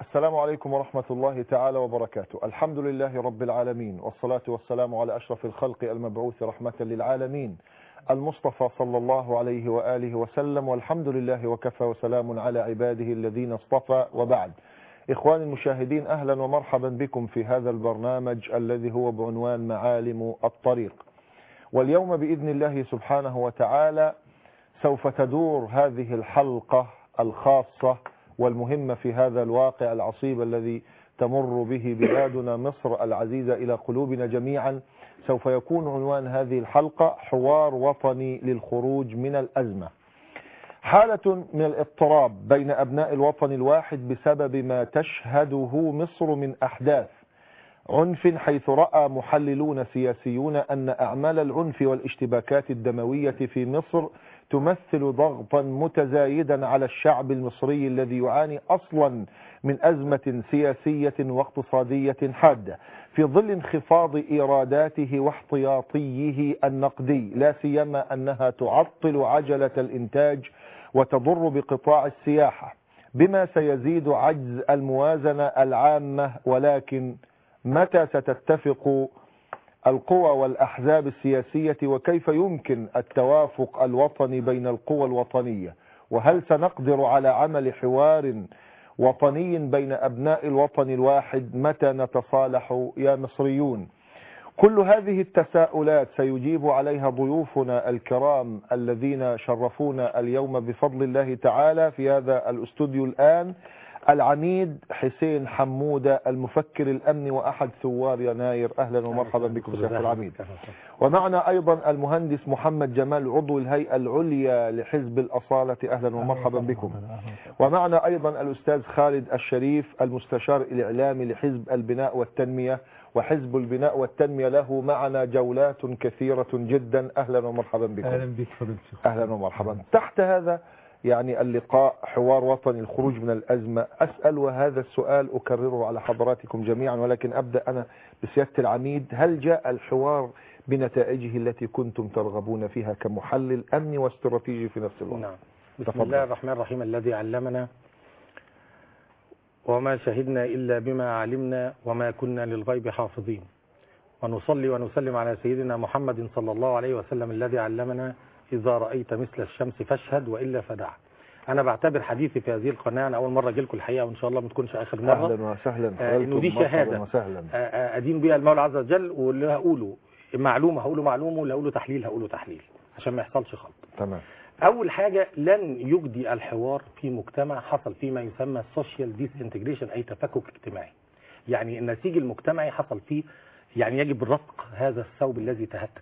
السلام عليكم ورحمة الله تعالى وبركاته الحمد لله رب العالمين والصلاة والسلام على أشرف الخلق المبعوث رحمة للعالمين المصطفى صلى الله عليه وآله وسلم والحمد لله وكفى وسلام على عباده الذين اصطفى وبعد إخواني المشاهدين أهلا ومرحبا بكم في هذا البرنامج الذي هو بعنوان معالم الطريق واليوم بإذن الله سبحانه وتعالى سوف تدور هذه الحلقة الخاصة والمهمة في هذا الواقع العصيب الذي تمر به بلادنا مصر العزيزة إلى قلوبنا جميعا سوف يكون عنوان هذه الحلقة حوار وطني للخروج من الأزمة حالة من الاضطراب بين أبناء الوطن الواحد بسبب ما تشهده مصر من أحداث عنف حيث رأى محللون سياسيون أن أعمال العنف والاشتباكات الدموية في مصر تمثل ضغطا متزايدا على الشعب المصري الذي يعاني أصلا من أزمة سياسية واقتصادية حادة في ظل انخفاض إيراداته واحتياطيه النقدي لا سيما أنها تعطل عجلة الإنتاج وتضر بقطاع السياحة بما سيزيد عجز الموازنة العامة ولكن متى ستتفق القوى والأحزاب السياسية وكيف يمكن التوافق الوطني بين القوى الوطنية وهل سنقدر على عمل حوار وطني بين أبناء الوطن الواحد متى نتصالح يا مصريون كل هذه التساؤلات سيجيب عليها ضيوفنا الكرام الذين شرفونا اليوم بفضل الله تعالى في هذا الاستوديو الآن العميد حسين حمودة المفكر الأمني وأحد ثوار يناير أهلا ومرحبا بكم سيد العميد ومعنا أيضا المهندس محمد جمال عضو الهيئة العليا لحزب الأصالة أهلا ومرحبا بكم ومعنا أيضا الأستاذ خالد الشريف المستشار الإعلامي لحزب البناء والتنمية وحزب البناء والتنمية له معنا جولات كثيرة جدا أهلا ومرحبا بكم اهلا بك فضيله الشيخ أهلا ومرحبا تحت هذا يعني اللقاء حوار وطني الخروج من الأزمة أسأل وهذا السؤال أكرره على حضراتكم جميعا ولكن أبدأ أنا بسيادة العميد هل جاء الحوار بنتائجه التي كنتم ترغبون فيها كمحلل أمني واستراتيجي في نفس الوقت نعم بسم تفضل. الله الرحمن الرحيم الذي علمنا وما شهدنا إلا بما علمنا وما كنا للغيب حافظين ونصلي ونسلم على سيدنا محمد صلى الله عليه وسلم الذي علمنا إذا رأيت مثل الشمس فاشهد وإلا فدع أنا بعتبر حديثي في هذه القناة أنا أول مرة أجي لكم الحقيقة وإن شاء الله ما تكونش آخر مرة أهلا وسهلا آه، إنه دي مرحبا شهادة. وسهلا آه، آه، أدين بها المولى عز وجل واللي هقوله معلومة هقوله معلومة واللي هقوله تحليل هقوله تحليل عشان ما يحصلش خلط تمام اول حاجه لن يجدي الحوار في مجتمع حصل فيه ما يسمى السوشيال ديس انتجريشن اي تفكك اجتماعي يعني النسيج المجتمعي حصل فيه يعني يجب رفق هذا الثوب الذي تهتك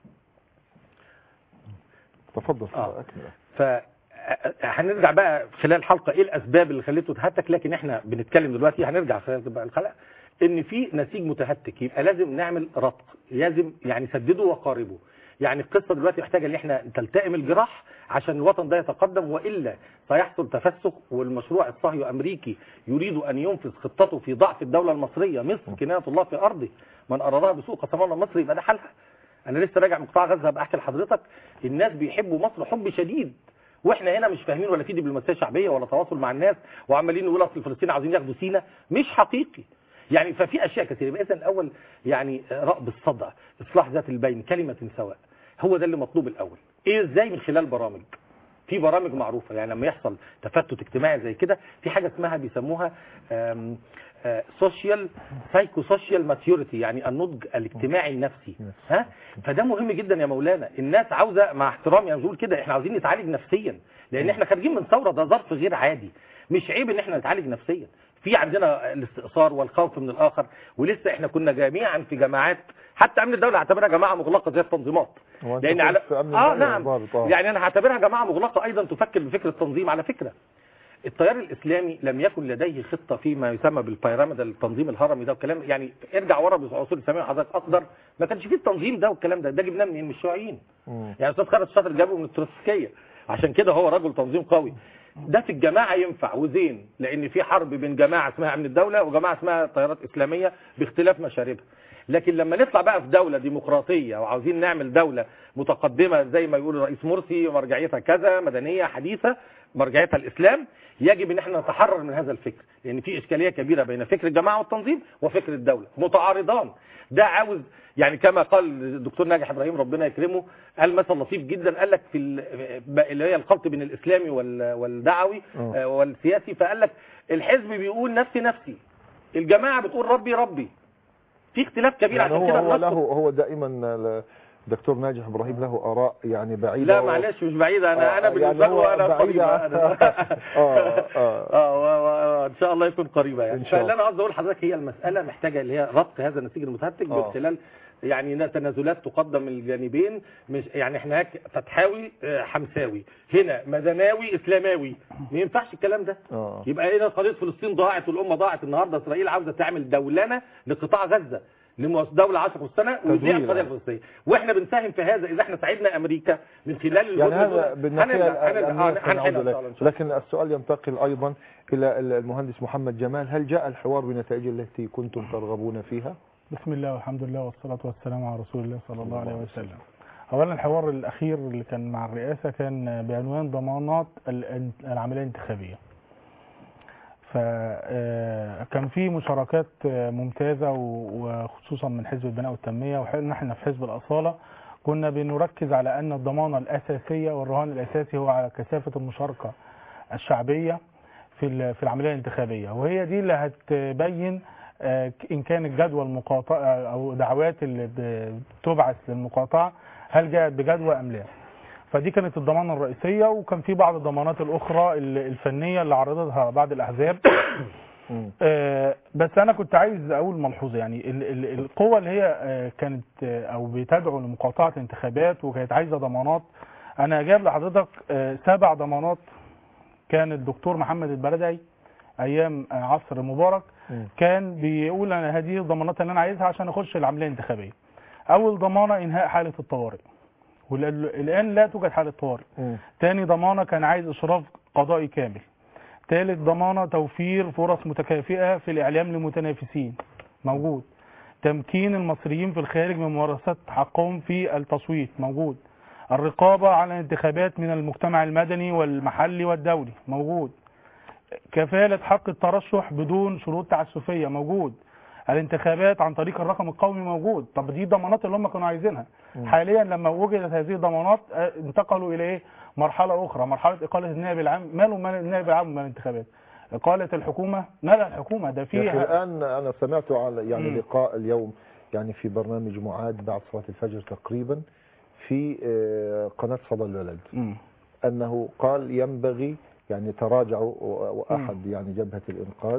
تفضل آه. أكمل ف هنرجع بقى خلال الحلقه ايه الاسباب اللي خليته تهتك لكن احنا بنتكلم دلوقتي هنرجع خلال بقى الحلقه ان في نسيج متهتك يبقى لازم نعمل ربط لازم يعني سدده وقاربه يعني القصه دلوقتي محتاجه ان احنا تلتئم الجراح عشان الوطن ده يتقدم والا سيحصل تفسخ والمشروع الصهيوني امريكي يريد ان ينفذ خطته في ضعف الدوله المصريه مصر كنايه الله في ارضه من ارادها بسوء قسم الله مصر يبقى ده حالها انا لسه راجع من قطاع غزه بحكي لحضرتك الناس بيحبوا مصر حب شديد واحنا هنا مش فاهمين ولا في دبلوماسيه شعبيه ولا تواصل مع الناس وعمالين نقول اصل الفلسطينيين عاوزين ياخدوا سينا مش حقيقي يعني ففي اشياء كثيره يبقى اذا الاول يعني رأب الصدع اصلاح ذات البين كلمه سواء هو ده اللي مطلوب الاول ايه ازاي من خلال برامج في برامج معروفه يعني لما يحصل تفتت اجتماعي زي كده في حاجه اسمها بيسموها سوشيال سايكو سوشيال ماتيوريتي يعني النضج الاجتماعي النفسي ها فده مهم جدا يا مولانا الناس عاوزه مع احترامي انا بقول كده احنا عاوزين نتعالج نفسيا لان احنا خارجين من ثوره ده ظرف غير عادي مش عيب ان احنا نتعالج نفسيا في عندنا الاستئثار والخوف من الاخر ولسه احنا كنا جميعا في جماعات حتى امن الدوله اعتبرها جماعه مغلقه زي التنظيمات هو أنت لان كنت على في أمن اه الدولة نعم برضه، آه. يعني انا هعتبرها جماعه مغلقه ايضا تفكر بفكر التنظيم على فكره التيار الاسلامي لم يكن لديه خطه فيما يسمى بالبيراميد التنظيم الهرمي ده والكلام يعني ارجع ورا بعصور الساميه حضرتك اقدر ما كانش فيه التنظيم ده والكلام ده ده جبناه منين من الشيوعيين مم. يعني استاذ خالد شاطر جابه من التروتسكيه عشان كده هو رجل تنظيم قوي ده في الجماعه ينفع وزين لان في حرب بين جماعه اسمها امن الدوله وجماعه اسمها تيارات اسلاميه باختلاف مشاربها لكن لما نطلع بقى في دوله ديمقراطيه وعاوزين نعمل دوله متقدمه زي ما يقول الرئيس مرسي مرجعيتها كذا مدنيه حديثه مرجعيتها الاسلام يجب ان احنا نتحرر من هذا الفكر لان في اشكاليه كبيره بين فكر الجماعه والتنظيم وفكر الدوله متعارضان ده عاوز يعني كما قال الدكتور ناجح ابراهيم ربنا يكرمه قال مثل لطيف جدا قال لك في ال- اللي هي الخلط بين الاسلامي وال- والدعوي آه. آه، والسياسي فقال لك الحزب بيقول نفسي نفسي الجماعه بتقول ربي ربي في اختلاف كبير يعني عشان هو كده هو له بنذكر- هو دائما الدكتور ناجح ابراهيم له اراء يعني بعيده لا و- معلش مش بعيدة انا انا آه، بالنسبه يعني هو له انا بعيد قريبه عن- أنا- آه، آه. اه و- و- ان شاء الله يكون قريبه يعني إن شاء فاللي الله. انا قصدي اقول لحضرتك هي المساله محتاجه اللي هي ربط هذا النسيج المتهتك آه. من خلال يعني تنازلات تقدم من الجانبين مش يعني احنا هناك فتحاوي آه، حمساوي هنا مدناوي اسلاماوي ما ينفعش الكلام ده آه. يبقى هنا قضيه فلسطين ضاعت والامه ضاعت النهارده اسرائيل عاوزه تعمل دولنه لقطاع غزه لمؤس- دولة 10 سنة ويضيع تزوير. القضية الفلسطينية واحنا بنساهم في هذا إذا احنا ساعدنا أمريكا من خلال يعني الهدنة هذا دول. بالناحيه هنرجع- هنرجع- الأمنية آه، هنحلها سنعود إن شاء إليه. الله إن شاء الله. لكن السؤال ينتقل ايضا الى المهندس محمد جمال هل جاء الحوار بنتائج التي كنتم ترغبون فيها؟ بسم الله والحمد لله والصلاة والسلام على رسول الله صلى الله عليه وسلم أولا الحوار الأخير اللي كان مع الرئاسة كان بعنوان ضمانات ال- العملية الانتخابية فكان في مشاركات آه، ممتازة و- وخصوصا من حزب البناء والتنمية ونحن في حزب الأصالة كنا بنركز على أن الضمانة الأساسية والرهان الأساسي هو على كثافة المشاركة الشعبية في ال- في العملية الانتخابية وهي دي اللي هتبين آه، إن كان الجدوى المقاطعة أو دعوات اللي ب- بتبعث للمقاطعة هل جاءت بجدوى أم لا فدي كانت الضمانة الرئيسية وكان في بعض الضمانات الأخرى ال- الفنية اللي عرضتها بعض الأحزاب مم. آه، بس انا كنت عايز اقول ملحوظه يعني ال- ال- القوه اللي هي آه، كانت آه، او بتدعو لمقاطعه الانتخابات وكانت عايزه ضمانات انا جايب لحضرتك آه، سبع ضمانات كان الدكتور محمد البردعي ايام آه، عصر مبارك مم. كان بيقول انا هذه الضمانات اللي انا عايزها عشان اخش العمليه الانتخابيه اول ضمانه انهاء حاله الطوارئ والان لا توجد حاله طوارئ مم. تاني ضمانة كان عايز إشراف قضائي كامل تالت ضمانة توفير فرص متكافئة في الإعلام للمتنافسين موجود تمكين المصريين في الخارج من ممارسة حقهم في التصويت موجود الرقابة على الانتخابات من المجتمع المدني والمحلي والدولي موجود كفالة حق الترشح بدون شروط تعسفية موجود الانتخابات عن طريق الرقم القومي موجود طب دي ضمانات اللي هم كانوا عايزينها مم. حاليا لما وجدت هذه الضمانات آه، انتقلوا الى ايه مرحله اخرى مرحله اقاله النائب العام ماله مال النائب العام من الانتخابات اقاله الحكومه مالها الحكومه ده يا أخي فيها الآن أنا سمعت على يعني مم. لقاء اليوم يعني في برنامج معاد بعد صلاة الفجر تقريبا في آه، قناة صدى البلد مم. أنه قال ينبغي يعني تراجعوا و- وأحد يعني جبهة الإنقاذ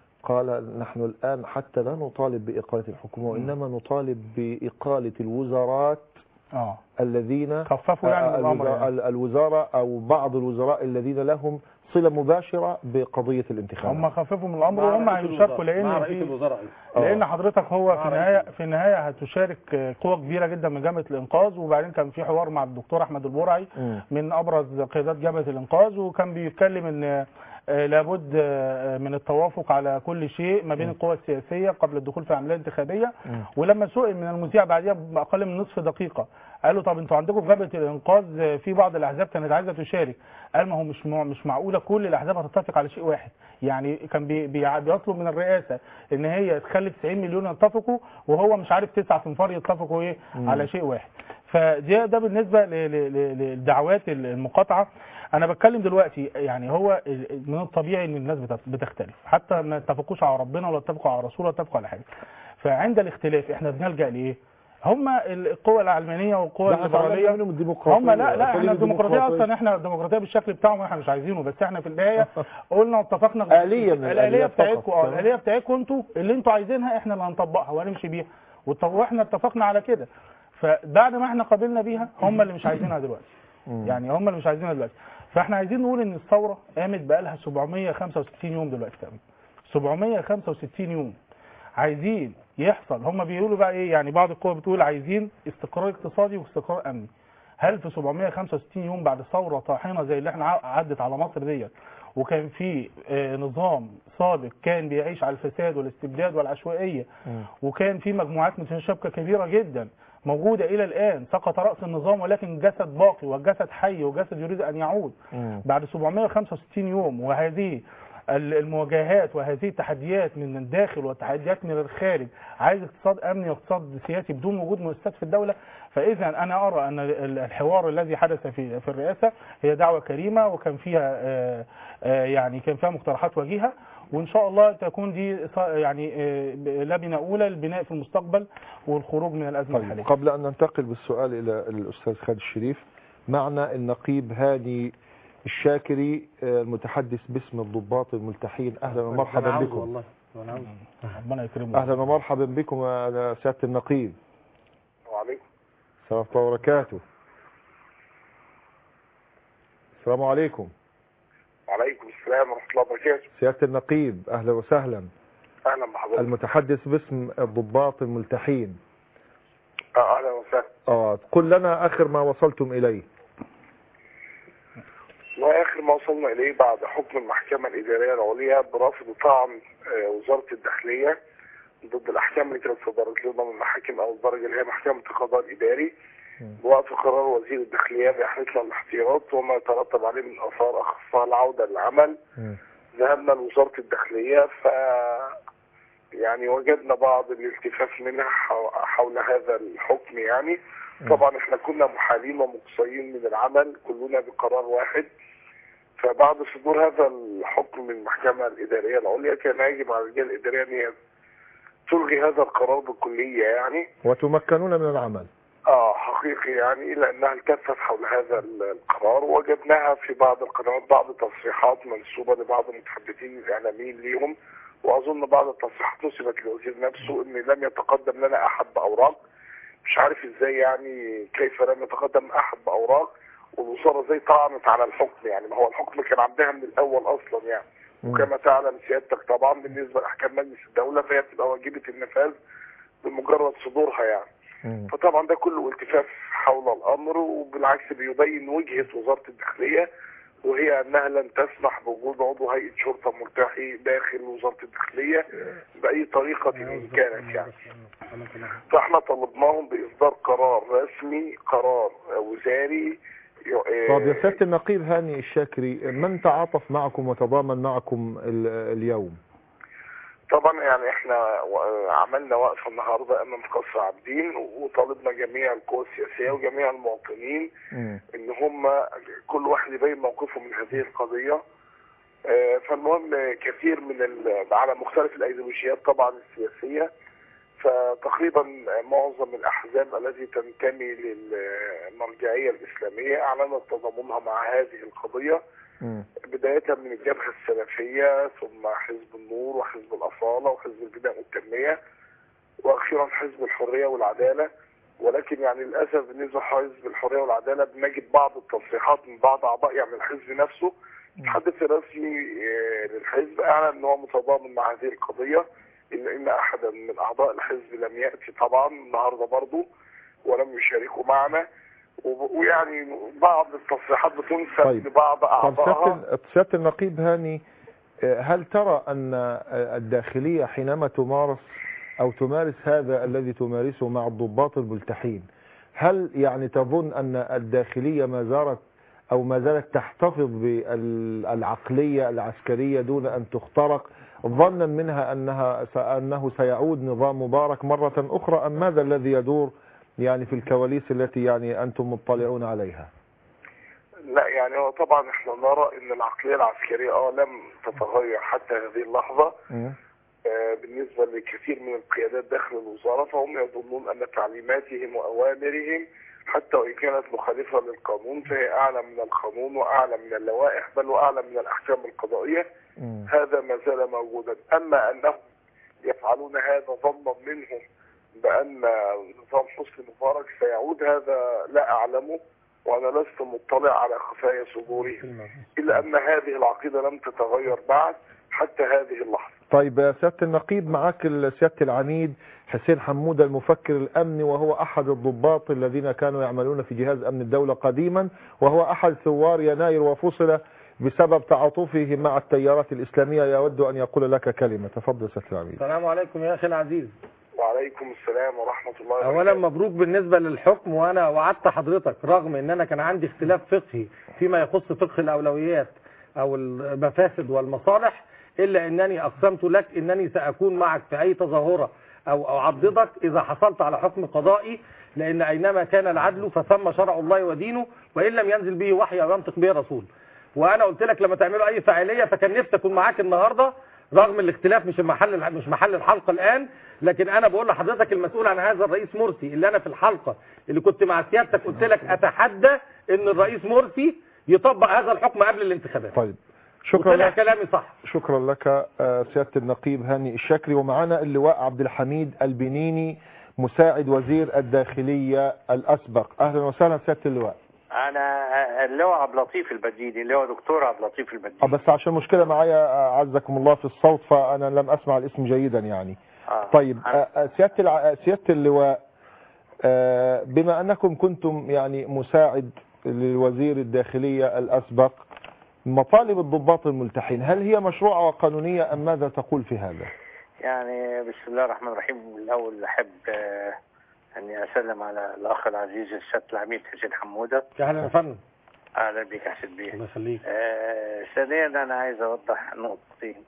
قال نحن الآن حتى لا نطالب بإقالة الحكومة وإنما نطالب بإقالة الوزارات اه الذين خففوا يعني من آه، الامر الوزارة, يعني. الوزارة أو بعض الوزراء الذين لهم صلة مباشرة بقضية الانتخابات هم خففوا من الامر مع وهم رئيس هيشاركوا الوزراء. مع لان رئيس في الوزراء أيضا. آه. لان حضرتك هو مع في رئيس النهايه الوزراء. في النهايه هتشارك قوه كبيره جدا من جبهه الانقاذ وبعدين كان في حوار مع الدكتور احمد البرعي مم. من ابرز قيادات جبهه الانقاذ وكان بيتكلم ان آه، لابد آه، من التوافق على كل شيء ما بين القوى السياسيه قبل الدخول في العمليه الانتخابيه مم. ولما سئل من المذيع بعدها باقل من نصف دقيقه قال له طب انتوا عندكم في جبهه الانقاذ آه، في بعض الاحزاب كانت عايزه تشارك قال ما هو مش مع- مش معقوله كل الاحزاب هتتفق على شيء واحد يعني كان بي بي بيطلب من الرئاسه ان هي تخلي 90 مليون يتفقوا وهو مش عارف تسعة تنفار يتفقوا ايه مم. على شيء واحد فده ده بالنسبه ل- ل- ل- للدعوات المقاطعه انا بتكلم دلوقتي يعني هو ال- من الطبيعي ان الناس بت- بتختلف حتى ما اتفقوش على ربنا ولا اتفقوا على رسول ولا اتفقوا على حاجه فعند الاختلاف احنا بنلجا لايه هم القوى العلمانيه والقوى لا هتعلمنا الليبراليه منهم الديمقراطية هم لا لا خلينا احنا الديمقراطيه الديمقراطية. اصلا احنا الديمقراطيه بالشكل بتاعهم احنا مش عايزينه بس احنا في النهايه قلنا واتفقنا آلية من الاليه الآليات فقط. بتاعتكم اه تمام. الاليه بتاعتكم انتوا اللي انتوا عايزينها احنا اللي هنطبقها وهنمشي بيها وط- واحنا اتفقنا على كده فبعد ما احنا قابلنا بيها هم اللي مش عايزينها دلوقتي مم. يعني هم اللي مش عايزينها دلوقتي فاحنا عايزين نقول ان الثوره قامت بقى لها 765 يوم دلوقتي تقريبا 765 يوم عايزين يحصل هم بيقولوا بقى ايه يعني بعض القوى بتقول عايزين استقرار اقتصادي واستقرار امني هل في 765 يوم بعد ثوره طاحنه زي اللي احنا ع- عدت على مصر ديت وكان في آه، نظام سابق كان بيعيش على الفساد والاستبداد والعشوائيه مم. وكان في مجموعات متشابكه كبيره جدا موجودة إلى الآن سقط رأس النظام ولكن جسد باقي والجسد حي وجسد يريد أن يعود مم. بعد 765 يوم وهذه ال- المواجهات وهذه التحديات من الداخل والتحديات من الخارج عايز اقتصاد امني واقتصاد سياسي بدون وجود مؤسسات في الدوله فاذا انا ارى ان ال- الحوار الذي حدث في في الرئاسه هي دعوه كريمه وكان فيها آه، آه، يعني كان فيها مقترحات وجيهه وان شاء الله تكون دي ص- يعني آه، لبنه اولى للبناء في المستقبل والخروج من الازمه طيب الحاليه قبل أن ننتقل بالسؤال إلى الأستاذ خالد الشريف معنا النقيب هاني الشاكري آه، المتحدث باسم الضباط الملتحين أهلا ومرحبا أنا عاوزه بكم والله أنا عاوزه. ربنا يكرمه أهلا ومرحبا بكم يا سيادة النقيب وعليكم السلام ورحمة الله وبركاته السلام عليكم وعليكم السلام ورحمة الله وبركاته سيادة النقيب أهلا وسهلا أهلا بحضرتك المتحدث باسم الضباط الملتحين آه، أهلا وسهلا آه قل لنا آخر ما وصلتم إليه وآخر ما وصلنا إليه بعد حكم المحكمة الإدارية العليا برفض طعن آه، وزارة الداخلية ضد الأحكام اللي كانت صدرت لنا من محاكم أول درجة اللي هي محكمة القضاء الإداري بوقف قرار وزير الداخلية بإحالتنا الاحتياط وما يترتب عليه من آثار أخصها العودة للعمل ذهبنا لوزارة الداخلية ف يعني وجدنا بعض الالتفاف منها حو- حول هذا الحكم يعني طبعا احنا كنا محالين ومقصيين من العمل كلنا بقرار واحد فبعد صدور هذا الحكم من المحكمة الإدارية العليا كان يجب على الرجال الإدارية أن هي تلغي هذا القرار بالكلية يعني وتمكنون من العمل اه حقيقي يعني لانها التفت حول هذا القرار وجدناها في بعض القنوات بعض التصريحات منسوبه لبعض المتحدثين الاعلاميين ليهم واظن بعض التصريحات نسبت للوزير نفسه ان لم يتقدم لنا احد باوراق مش عارف ازاي يعني كيف لم يتقدم احد باوراق والوزاره ازاي طعنت على الحكم يعني ما هو الحكم كان عندها من الاول اصلا يعني وكما تعلم سيادتك طبعا بالنسبه لاحكام مجلس الدوله فهي بتبقى واجبه النفاذ بمجرد صدورها يعني مم. فطبعا ده كله التفاف حول الامر وبالعكس بيبين وجهه وزاره الداخليه وهي انها لن تسمح بوجود عضو هيئه شرطه ملتحي داخل وزاره الداخليه باي طريقه ان كانت يعني فاحنا طلبناهم باصدار قرار رسمي قرار وزاري ي- طب يا سيادة النقيب هاني الشاكري من تعاطف معكم وتضامن معكم ال- اليوم طبعا يعني احنا و- عملنا وقفه النهارده امام قصر عابدين وطالبنا جميع القوى السياسيه وجميع المواطنين مم. ان هم كل واحد يبين موقفه من هذه القضيه آه، فالمهم كثير من ال- على مختلف الايديولوجيات طبعا السياسيه فتقريبا معظم الاحزاب التي تنتمي للمرجعيه الاسلاميه اعلنت تضامنها مع هذه القضيه مم. بدايه من الجبهه السلفيه ثم حزب النور وحزب الاصاله وحزب البناء والتنميه واخيرا حزب الحريه والعداله ولكن يعني للاسف بالنسبه لحزب الحريه والعداله بنجد بعض التصريحات من بعض اعضاء يعني الحزب نفسه المتحدث الرسمي آه، للحزب اعلن ان هو متضامن مع هذه القضيه الا ان احدا من اعضاء الحزب لم ياتي طبعا النهارده برضه ولم يشاركوا معنا وب- ويعني بعض التصريحات بتنسب طيب. لبعض طب اعضائها سيادة سيادة النقيب هاني آه، هل ترى أن آه، الداخلية حينما تمارس أو تمارس هذا الذي تمارسه مع الضباط الملتحين هل يعني تظن أن الداخلية ما زالت أو ما زالت تحتفظ بالعقلية العسكرية دون أن تخترق ظنا منها أنها أنه سيعود نظام مبارك مرة أخرى أم ماذا الذي يدور يعني في الكواليس التي يعني أنتم مطلعون عليها لا يعني هو طبعا احنا نرى ان العقليه العسكريه اه لم تتغير حتى هذه اللحظه مم. آه، بالنسبه لكثير من القيادات داخل الوزاره فهم يظنون ان تعليماتهم واوامرهم حتى وان كانت مخالفه للقانون فهي اعلى من القانون واعلى من اللوائح بل واعلى من الاحكام القضائيه مم. هذا ما زال موجودا اما انهم يفعلون هذا ظنا منهم بان نظام حسني مبارك سيعود هذا لا اعلمه وانا لست مطلع على خفايا صدورهم الا ان هذه العقيده لم تتغير بعد حتى هذه اللحظه طيب يا سيادة النقيب معاك ال- سيادة العميد حسين حمودة المفكر الأمني وهو أحد الضباط الذين كانوا يعملون في جهاز أمن الدولة قديما وهو أحد ثوار يناير وفصل بسبب تعاطفه مع التيارات الإسلامية يود أن يقول لك كلمة تفضل سيادة العميد السلام عليكم يا اخي العزيز وعليكم وعليكم السلام ورحمة الله وبركاته اولا مبروك بالنسبه للحكم وانا وعدت حضرتك رغم ان انا كان عندي اختلاف فقهي فيما يخص فقه الاولويات او المفاسد والمصالح الا انني اقسمت لك انني ساكون معك في اي تظاهره او اعضدك اذا حصلت على حكم قضائي لان اينما كان العدل فثم شرع الله ودينه وان لم ينزل به وحي او ينطق به رسول وانا قلت لك لما تعملوا اي فاعليه فكان نفسي اكون معاك النهارده رغم الاختلاف مش محل مش محل الحلقه الان لكن انا بقول لحضرتك المسؤول عن هذا الرئيس مرسي اللي انا في الحلقه اللي كنت مع سيادتك قلت لك اتحدى ان الرئيس مرسي يطبق هذا الحكم قبل الانتخابات طيب شكرا وطلع لك كلامي صح شكرا لك آه، سيادة النقيب هاني الشكري ومعنا اللواء عبد الحميد البنيني مساعد وزير الداخلية الأسبق أهلا وسهلا سيادة اللواء انا اللواء عبد اللطيف البديلي اللواء دكتور عبد اللطيف آه، البديلي بس عشان مشكلة معايا آه، عزكم الله في الصوت فأنا لم أسمع الاسم جيدا يعني آه. طيب أنا- آه، آه، سيادة الع- آه، سيادة اللواء آه، بما أنكم كنتم يعني مساعد للوزير الداخلية الأسبق مطالب الضباط الملتحين هل هي مشروعة وقانونية أم ماذا تقول في هذا؟ يعني بسم الله الرحمن الرحيم الاول احب آه، اني اسلم على الاخ العزيز السيد العميد حسين حموده اهلا يا فندم اهلا بك يا حسين بيه الله يخليك آه، ثانيا انا عايز اوضح نقطتين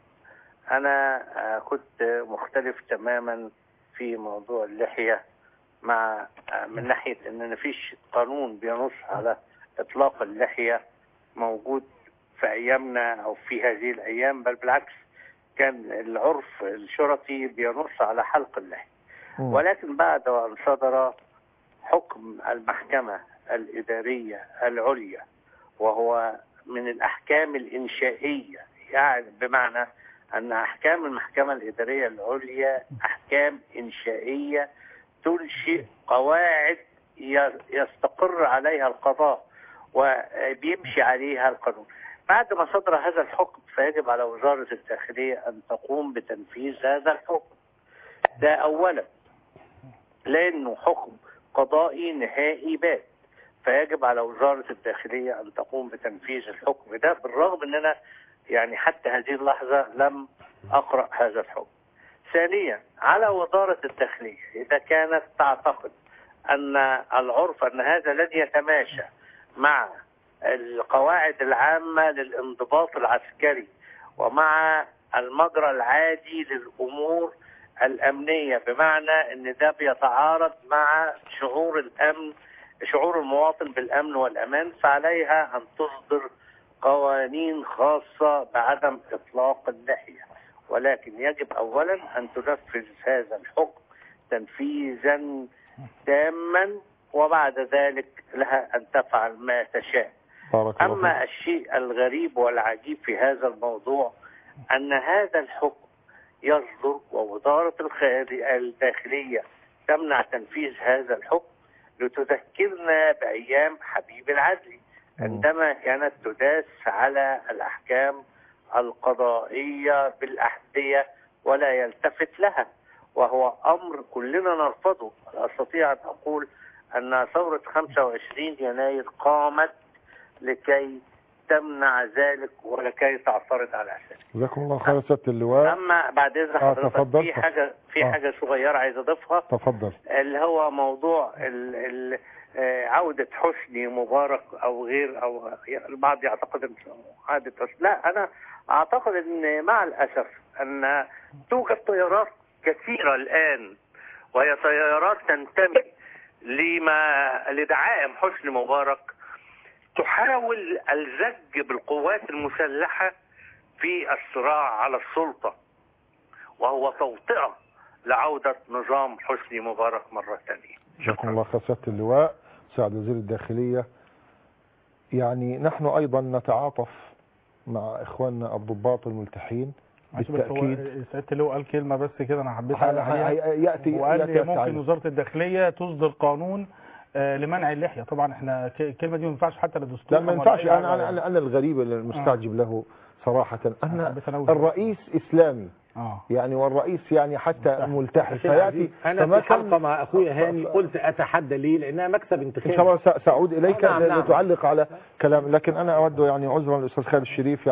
انا آه، كنت مختلف تماما في موضوع اللحيه مع آه، من ناحيه ان مفيش قانون بينص على اطلاق اللحيه موجود في ايامنا او في هذه الايام بل بالعكس كان العرف الشرطي بينص على حلق اللحيه مم. ولكن بعد أن صدر حكم المحكمة الإدارية العليا وهو من الأحكام الإنشائية يعني بمعنى أن أحكام المحكمة الإدارية العليا أحكام إنشائية تنشئ قواعد ي- يستقر عليها القضاء وبيمشي عليها القانون بعد ما صدر هذا الحكم فيجب على وزارة الداخلية أن تقوم بتنفيذ هذا الحكم ده أولا لأنه حكم قضائي نهائي بات فيجب على وزارة الداخلية أن تقوم بتنفيذ الحكم ده بالرغم أن أنا يعني حتى هذه اللحظة لم أقرأ هذا الحكم ثانيا على وزارة الداخلية إذا كانت تعتقد أن العرف أن هذا لن يتماشى مع القواعد العامة للانضباط العسكري ومع المجرى العادي للأمور الأمنية بمعنى أن ده بيتعارض مع شعور الأمن شعور المواطن بالأمن والأمان فعليها أن تصدر قوانين خاصة بعدم إطلاق اللحية ولكن يجب أولا أن تنفذ هذا الحكم تنفيذا تاما وبعد ذلك لها أن تفعل ما تشاء بارك الله فيك. أما الشيء الغريب والعجيب في هذا الموضوع أن هذا الحكم يصدر ووزارة الخارجية الداخلية تمنع تنفيذ هذا الحكم لتذكرنا بأيام حبيب العدلي عندما كانت تداس على الأحكام القضائية بالأحذية ولا يلتفت لها وهو أمر كلنا نرفضه أستطيع أن أقول أن ثورة 25 يناير قامت لكي تمنع ذلك ولكي تعترض على أساسه جزاكم الله خير سيادة اللواء اما بعد اذن آه، حضرتك تفضل. في حاجه في آه. حاجه صغيره عايز اضيفها تفضل اللي هو موضوع ال ال آه، عودة حسني مبارك أو غير أو البعض يعتقد أن عادة حسني لا أنا أعتقد أن مع الأسف أن توجد تيارات كثيرة الآن وهي تيارات تنتمي لما لدعائم حسني مبارك تحاول الزج بالقوات المسلحة في الصراع على السلطة وهو توطئة لعودة نظام حسني مبارك مرة ثانية جزاكم الله خير سيادة اللواء مساعد وزير الداخلية يعني نحن أيضا نتعاطف مع إخواننا الضباط الملتحين معلش بس هو بالتأكيد سيادة اللواء قال كلمة بس كده أنا حبيت ح- أعلق عليها ح- يأتي وقال يأتي لي ممكن عليه. وزارة الداخلية تصدر قانون آه، لمنع اللحية طبعا احنا ك- الكلمة دي ما ينفعش حتى للدستور لا ما ولا ينفعش أي أنا حاجة. أنا أنا, أنا الغريب اللي المستعجب له صراحة أن حبيت أنوه. الرئيس إسلامي اه يعني والرئيس يعني حتى ملتحي حسين فيأتي عزيز، انا فما في كان- حلقه مع اخويا هاني قلت اتحدى ليه لانها مكسب إن انتخابي شاء الله س- سأعود إليك نعم، نعم. لتعلق على كلام لكن أنا أود يعني عذرا للأستاذ خالد الشريف يعني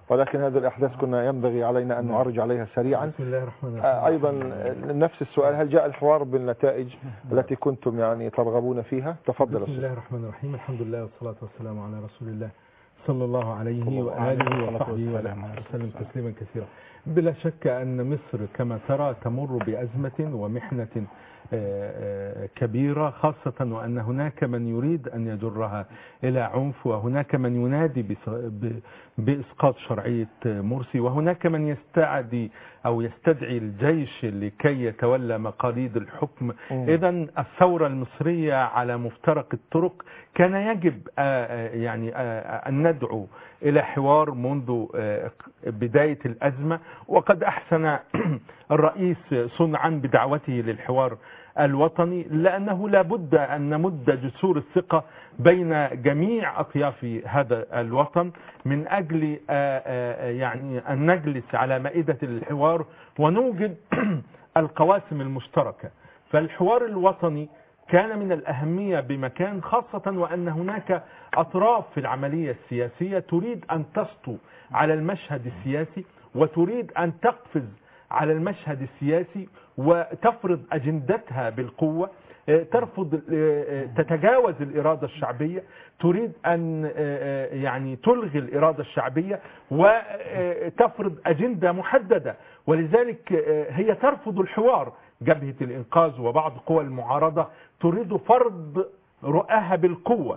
ولكن هذه الأحداث كنا ينبغي علينا أن نعرج عليها سريعا بسم الله الرحمن الرحيم آه، أيضا نفس السؤال هل جاء الحوار بالنتائج التي كنتم يعني ترغبون فيها تفضل بسم أستاذ. الله الرحمن الرحيم الحمد لله والصلاة والسلام على رسول الله صلى الله عليه صلى الله عليه وآله وصحبه وصحبه وسلم. وسلم تسليما كثيرا بلا شك أن مصر كما ترى تمر بأزمة ومحنة آه، آه، كبيرة خاصة وأن هناك من يريد أن يجرها إلى عنف وهناك من ينادي بس- ب- بإسقاط شرعية مرسي وهناك من يستعدي أو يستدعي الجيش لكي يتولى مقاليد الحكم مم. إذا الثورة المصرية على مفترق الطرق كان يجب آه، آه، يعني آه، أن ندعو إلى حوار منذ آه، بداية الأزمة وقد أحسن الرئيس صنعا بدعوته للحوار الوطني لأنه لا بد أن نمد جسور الثقة بين جميع أطياف هذا الوطن من أجل آه، آه، يعني أن نجلس على مائدة الحوار ونوجد القواسم المشتركة فالحوار الوطني كان من الأهمية بمكان خاصة وأن هناك أطراف في العملية السياسية تريد أن تسطو على المشهد السياسي وتريد أن تقفز على المشهد السياسي وتفرض أجندتها بالقوة آه، ترفض آه، آه، تتجاوز الإرادة الشعبية تريد أن آه، آه، يعني تلغي الإرادة الشعبية وتفرض أجندة محددة ولذلك آه، هي ترفض الحوار جبهة الإنقاذ وبعض قوى المعارضة تريد فرض رؤاها بالقوة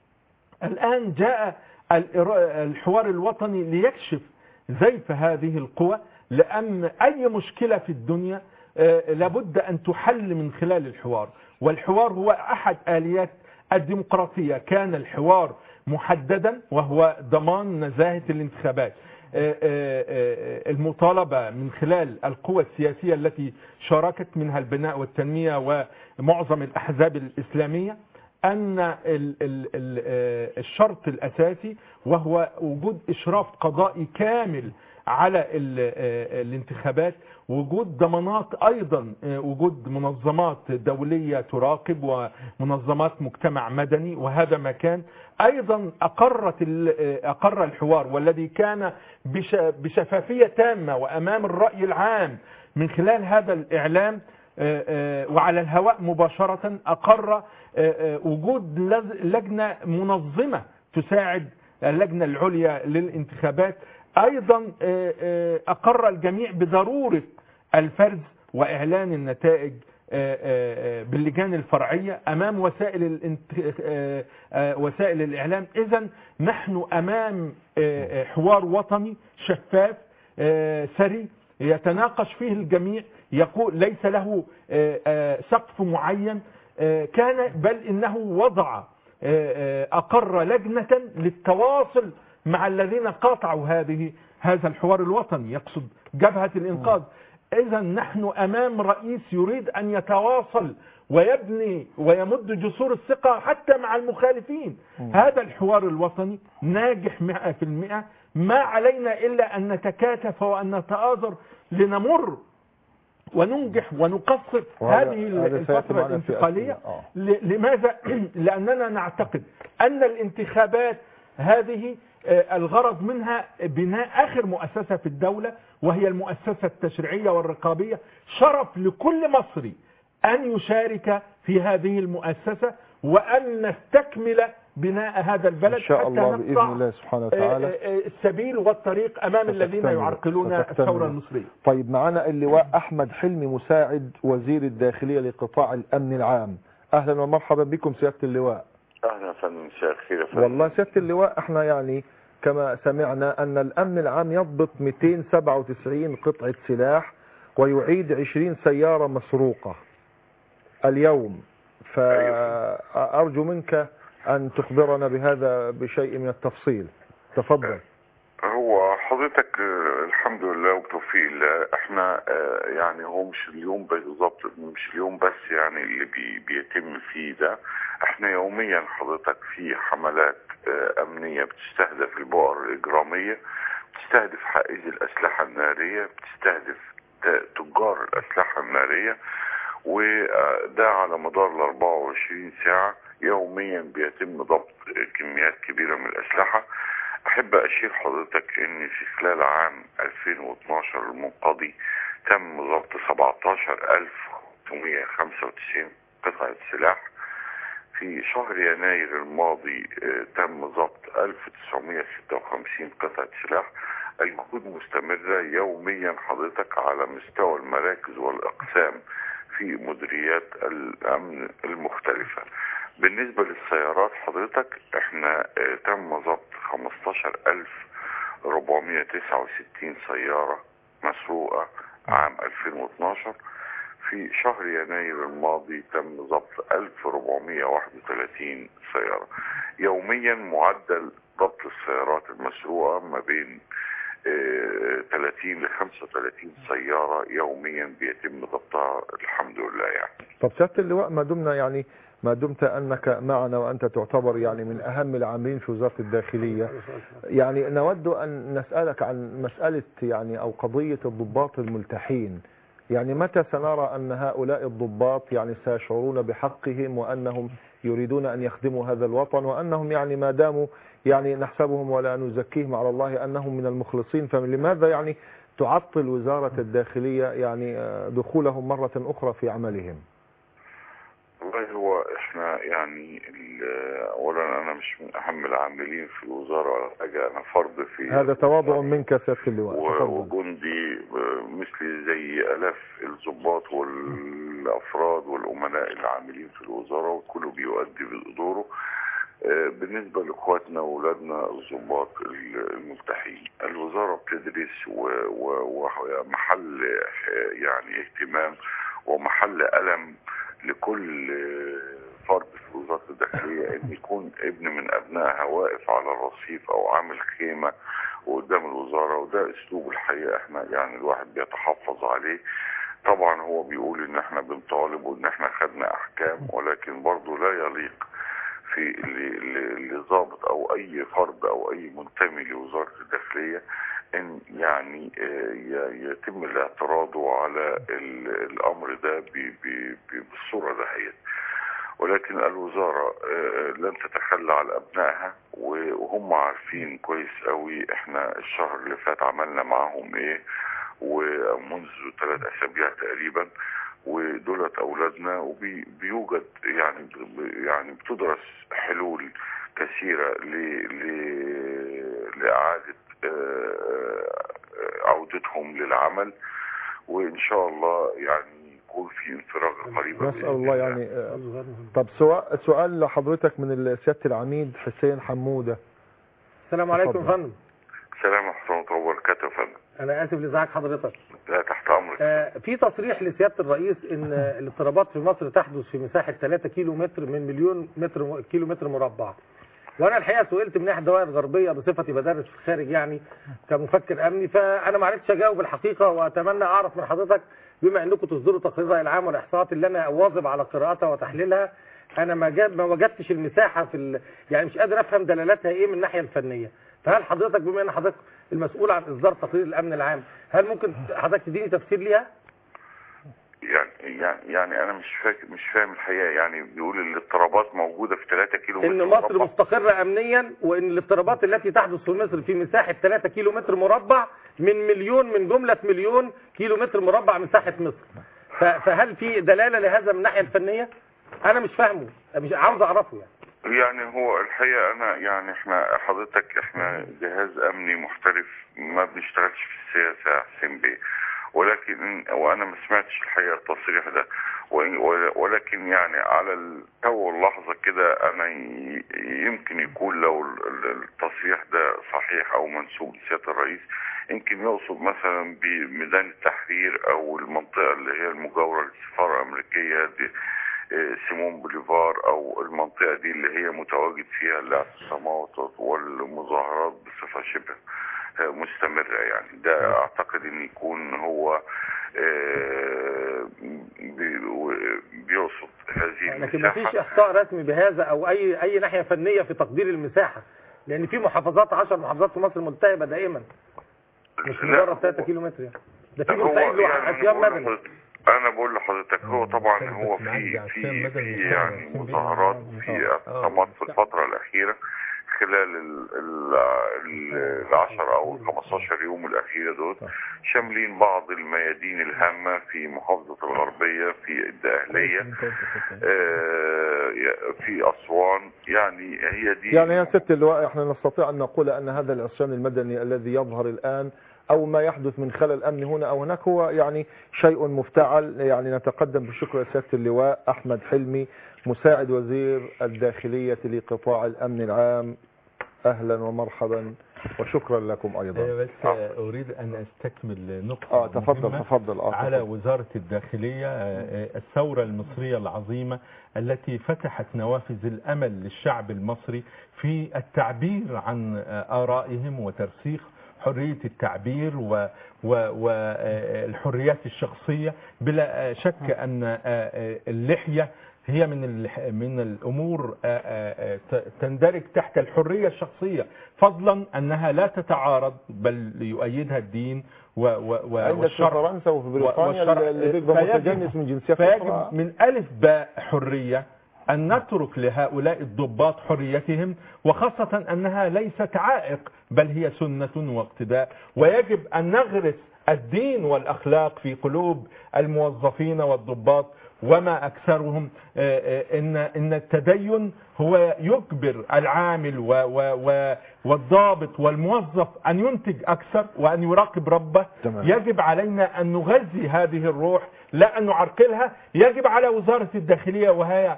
الآن جاء الإرا- الحوار الوطني ليكشف زيف هذه القوى لأن أي مشكلة في الدنيا آه، لابد أن تحل من خلال الحوار والحوار هو أحد آليات الديمقراطية كان الحوار محددا وهو ضمان نزاهة الانتخابات آه، آه، آه، المطالبة من خلال القوى السياسية التي شاركت منها البناء والتنمية ومعظم الأحزاب الإسلامية أن ال- ال- ال- آه، الشرط الأساسي وهو وجود إشراف قضائي كامل على ال- آه، الانتخابات وجود ضمانات أيضا آه، وجود منظمات دولية تراقب ومنظمات مجتمع مدني وهذا ما كان أيضا أقرت ال- آه، أقر الحوار والذي كان بش- بشفافية تامة وأمام الرأي العام من خلال هذا الإعلام آه، آه، وعلى الهواء مباشرة أقر آه، آه، وجود لز- لجنة منظمة تساعد اللجنة العليا للانتخابات أيضا آه، آه، أقر الجميع بضرورة الفرز وإعلان النتائج آه، آه، آه، باللجان الفرعية أمام وسائل الانت... آه، آه، وسائل الإعلام إذا نحن أمام آه، آه، حوار وطني شفاف آه، سري يتناقش فيه الجميع يقول ليس له آه، آه، سقف معين آه، كان بل إنه وضع آه، آه، أقر لجنة للتواصل مع الذين قاطعوا هذه هذا الحوار الوطني يقصد جبهة الإنقاذ إذا نحن أمام رئيس يريد أن يتواصل ويبني ويمد جسور الثقة حتى مع المخالفين هذا الحوار الوطني ناجح مئة في المئة ما علينا إلا أن نتكاتف وأن نتآزر لنمر وننجح ونقصر وهذا- هذه هذا سيأتي الفترة معنا في الانتقالية أسئلة. آه. ل- لماذا؟ لأننا نعتقد أن الانتخابات هذه آه، الغرض منها بناء آخر مؤسسة في الدولة وهي المؤسسة التشريعية والرقابية شرف لكل مصري أن يشارك في هذه المؤسسة وأن نستكمل بناء هذا البلد إن شاء حتى الله نقطع بإذن الله سبحانه وتعالى آه، آه، السبيل والطريق أمام الذين ستكتمل- يعرقلون ستكتمل. الثورة المصرية طيب معنا اللواء أحمد حلمي مساعد وزير الداخلية لقطاع الأمن العام أهلا ومرحبا بكم سيادة اللواء اهلا يا فندم مساء الخير يا فندم والله سيادة اللواء احنا يعني كما سمعنا أن الأمن العام يضبط 297 قطعة سلاح ويعيد 20 سيارة مسروقة اليوم فأرجو منك أن تخبرنا بهذا بشيء من التفصيل تفضل هو حضرتك آه، الحمد لله وبتوفيق الله احنا آه، يعني هو مش اليوم بالظبط مش اليوم بس يعني اللي بي بيتم فيه ده احنا يوميا حضرتك في حملات آه، امنية بتستهدف البؤر الاجرامية بتستهدف حائز الاسلحة النارية بتستهدف ت- تجار الاسلحة النارية وده على مدار ال 24 ساعة يوميا بيتم ضبط كميات كبيرة من الأسلحة احب اشير حضرتك ان في خلال عام 2012 المنقضي تم ضبط 17695 قطعة سلاح في شهر يناير الماضي آه، تم ضبط 1956 قطعة سلاح الجهود مستمرة يوميا حضرتك على مستوى المراكز والأقسام في مديريات الأمن المختلفة بالنسبة للسيارات حضرتك احنا آه، تم ضبط 15469 سيارة مسروقة عام 2012 في شهر يناير الماضي تم ضبط 1431 سيارة يوميا معدل ضبط السيارات المسروقة ما بين آه، 30 ل 35 سيارة يوميا بيتم ضبطها الحمد لله يعني طب سيادة اللواء ما دمنا يعني ما دمت أنك معنا وأنت تعتبر يعني من أهم العاملين في وزارة الداخلية يعني نود أن نسألك عن مسألة يعني أو قضية الضباط الملتحين يعني متى سنرى أن هؤلاء الضباط يعني سيشعرون بحقهم وأنهم يريدون أن يخدموا هذا الوطن وأنهم يعني ما داموا يعني نحسبهم ولا نزكيهم على الله أنهم من المخلصين فلماذا يعني تعطل وزارة الداخلية يعني آه، دخولهم مرة أخرى في عملهم والله هو احنا يعني ال- اولا انا مش من اهم العاملين في الوزاره ولا حاجه انا فرد في هذا تواضع منك سيادة اللواء و- تفضل. وجندي آه، مثلي زي الاف الضباط والافراد والامناء العاملين في الوزاره وكله بيؤدي بدوره آه، بالنسبه لاخواتنا واولادنا الضباط ال- الملتحين الوزاره بتدرس و- و- ومحل آه، يعني اهتمام ومحل الم لكل آه، فرد في وزاره الداخليه ان يكون ابن من ابنائها واقف على الرصيف او عامل خيمه قدام الوزاره وده اسلوب الحقيقه احنا يعني الواحد بيتحفظ عليه طبعا هو بيقول ان احنا بنطالب وان احنا خدنا احكام ولكن برضه لا يليق في ل- ل- لضابط او اي فرد او اي منتمي لوزاره الداخليه ان يعني آه، ي- يتم الاعتراض على ال- الامر ده ب- ب- ب- بالصوره دهيت ولكن الوزارة آه، لن تتخلى عن أبنائها وهم عارفين كويس قوي احنا الشهر اللي فات عملنا معاهم ايه ومنذ ثلاث أسابيع تقريبا ودولت أولادنا وبيوجد يعني ب- يعني بتدرس حلول كثيرة ل- ل- لإعادة آه، آه، عودتهم للعمل وإن شاء الله يعني يكون في انفراج قريبا نسأل الله يعني آه، طب سؤال سؤال لحضرتك من سيادة العميد حسين حمودة السلام عليكم اتفضل. يا فندم السلام ورحمة الله وبركاته يا فندم انا اسف لازعاج حضرتك لا تحت أمرك آه، في تصريح لسياده الرئيس ان آه، الاضطرابات في مصر تحدث في مساحه 3 كيلو متر من مليون متر كيلو متر مربع وانا الحقيقه سئلت من احد الدوائر الغربيه بصفتي بدرس في الخارج يعني كمفكر امني فانا ما عرفتش اجاوب الحقيقه واتمنى اعرف من حضرتك بما انكم تصدروا تقرير الراي العام والاحصاءات اللي انا اواظب على قراءتها وتحليلها انا ما جاب ما وجدتش المساحه في ال... يعني مش قادر افهم دلالاتها ايه من الناحيه الفنيه فهل حضرتك بما ان حضرتك المسؤول عن اصدار تقرير الامن العام هل ممكن حضرتك تديني تفسير ليها يعني يعني يعني أنا مش فاكر مش فاهم الحقيقة يعني بيقول الاضطرابات موجودة في 3 كيلو ان متر مصر مربع. مستقرة امنيا وان الاضطرابات التي تحدث في مصر في مساحة 3 كيلو متر مربع من مليون من جملة مليون كيلو متر مربع مساحة مصر ف- فهل في دلالة لهذا من الناحية الفنية انا مش فاهمه مش عاوز اعرفه يعني يعني هو الحقيقة أنا يعني إحنا حضرتك إحنا جهاز أمني محترف ما بنشتغلش في السياسة يا حسين بيه ولكن وأنا ما سمعتش الحقيقة التصريح ده وإن- ولكن يعني على التو اللحظة كده أنا ي- يمكن يكون لو ال- ال- التصريح ده صحيح أو منسوب لسيادة الرئيس يمكن يقصد مثلا بميدان التحرير أو المنطقة اللي هي المجاورة للسفارة الأمريكية دي آه، سيمون بوليفار او المنطقه دي اللي هي متواجد فيها الاعتصامات والمظاهرات بصفه شبه آه، مستمره يعني ده اعتقد ان يكون هو آه، بي- بيقصد هذه لكن ما فيش المساحه احصاء رسمي بهذا او اي اي ناحية فنية في تقدير المساحة لان في محافظات 10 محافظات في مصر ملتهبة دائما مش لا، مجرد هو- 3 كيلو متر يعني ده في هو بورسعيد يعني له أنا عصيان بقول مدني لحضرتك- انا بقول لحضرتك هو طبعا بس هو معدي في عشان في مدني في يشتغل يعني عشان مظاهرات بيعمل- في آه. اعتصامات في الفتره الاخيره خلال ال- ال- ال- العشر او ال 15 يوم الاخيره دول شاملين بعض الميادين الهامه في محافظه الغربيه في الدقهليه آه، في اسوان يعني هي دي يعني يا ست اللواء احنا نستطيع ان نقول ان هذا العصيان المدني الذي يظهر الان او ما يحدث من خلل امني هنا او هناك هو يعني شيء مفتعل يعني نتقدم بالشكر لسياده اللواء احمد حلمي مساعد وزير الداخليه لقطاع الامن العام اهلا ومرحبا وشكرا لكم ايضا بس اريد ان استكمل نقطه اه تفضل مهمة تفضل اه على تفضل. وزارة الداخلية آه، الثورة المصرية العظيمة التي فتحت نوافذ الأمل للشعب المصري في التعبير عن آه، آرائهم وترسيخ حرية التعبير والحريات الشخصية بلا آه، شك أن آه، آه، اللحية هي من الح- من الامور آه، آه، آه، ت- تندرج تحت الحريه الشخصيه فضلا انها لا تتعارض بل يؤيدها الدين و و و عندك في والشرع فرنسا وفي بريطانيا والشرع- اللي بيبقى فيجب- متجنس من جنسيات فيجب اخرى من ألف باء حرية أن نترك لهؤلاء الضباط حريتهم وخاصة أنها ليست عائق بل هي سنة واقتداء ويجب أن نغرس الدين والأخلاق في قلوب الموظفين والضباط وما أكثرهم آه، آه، إن إن التدين هو يجبر العامل و و و والضابط والموظف أن ينتج أكثر وأن يراقب ربه تمام. يجب علينا أن نغذي هذه الروح لا أن نعرقلها يجب على وزارة الداخلية وهي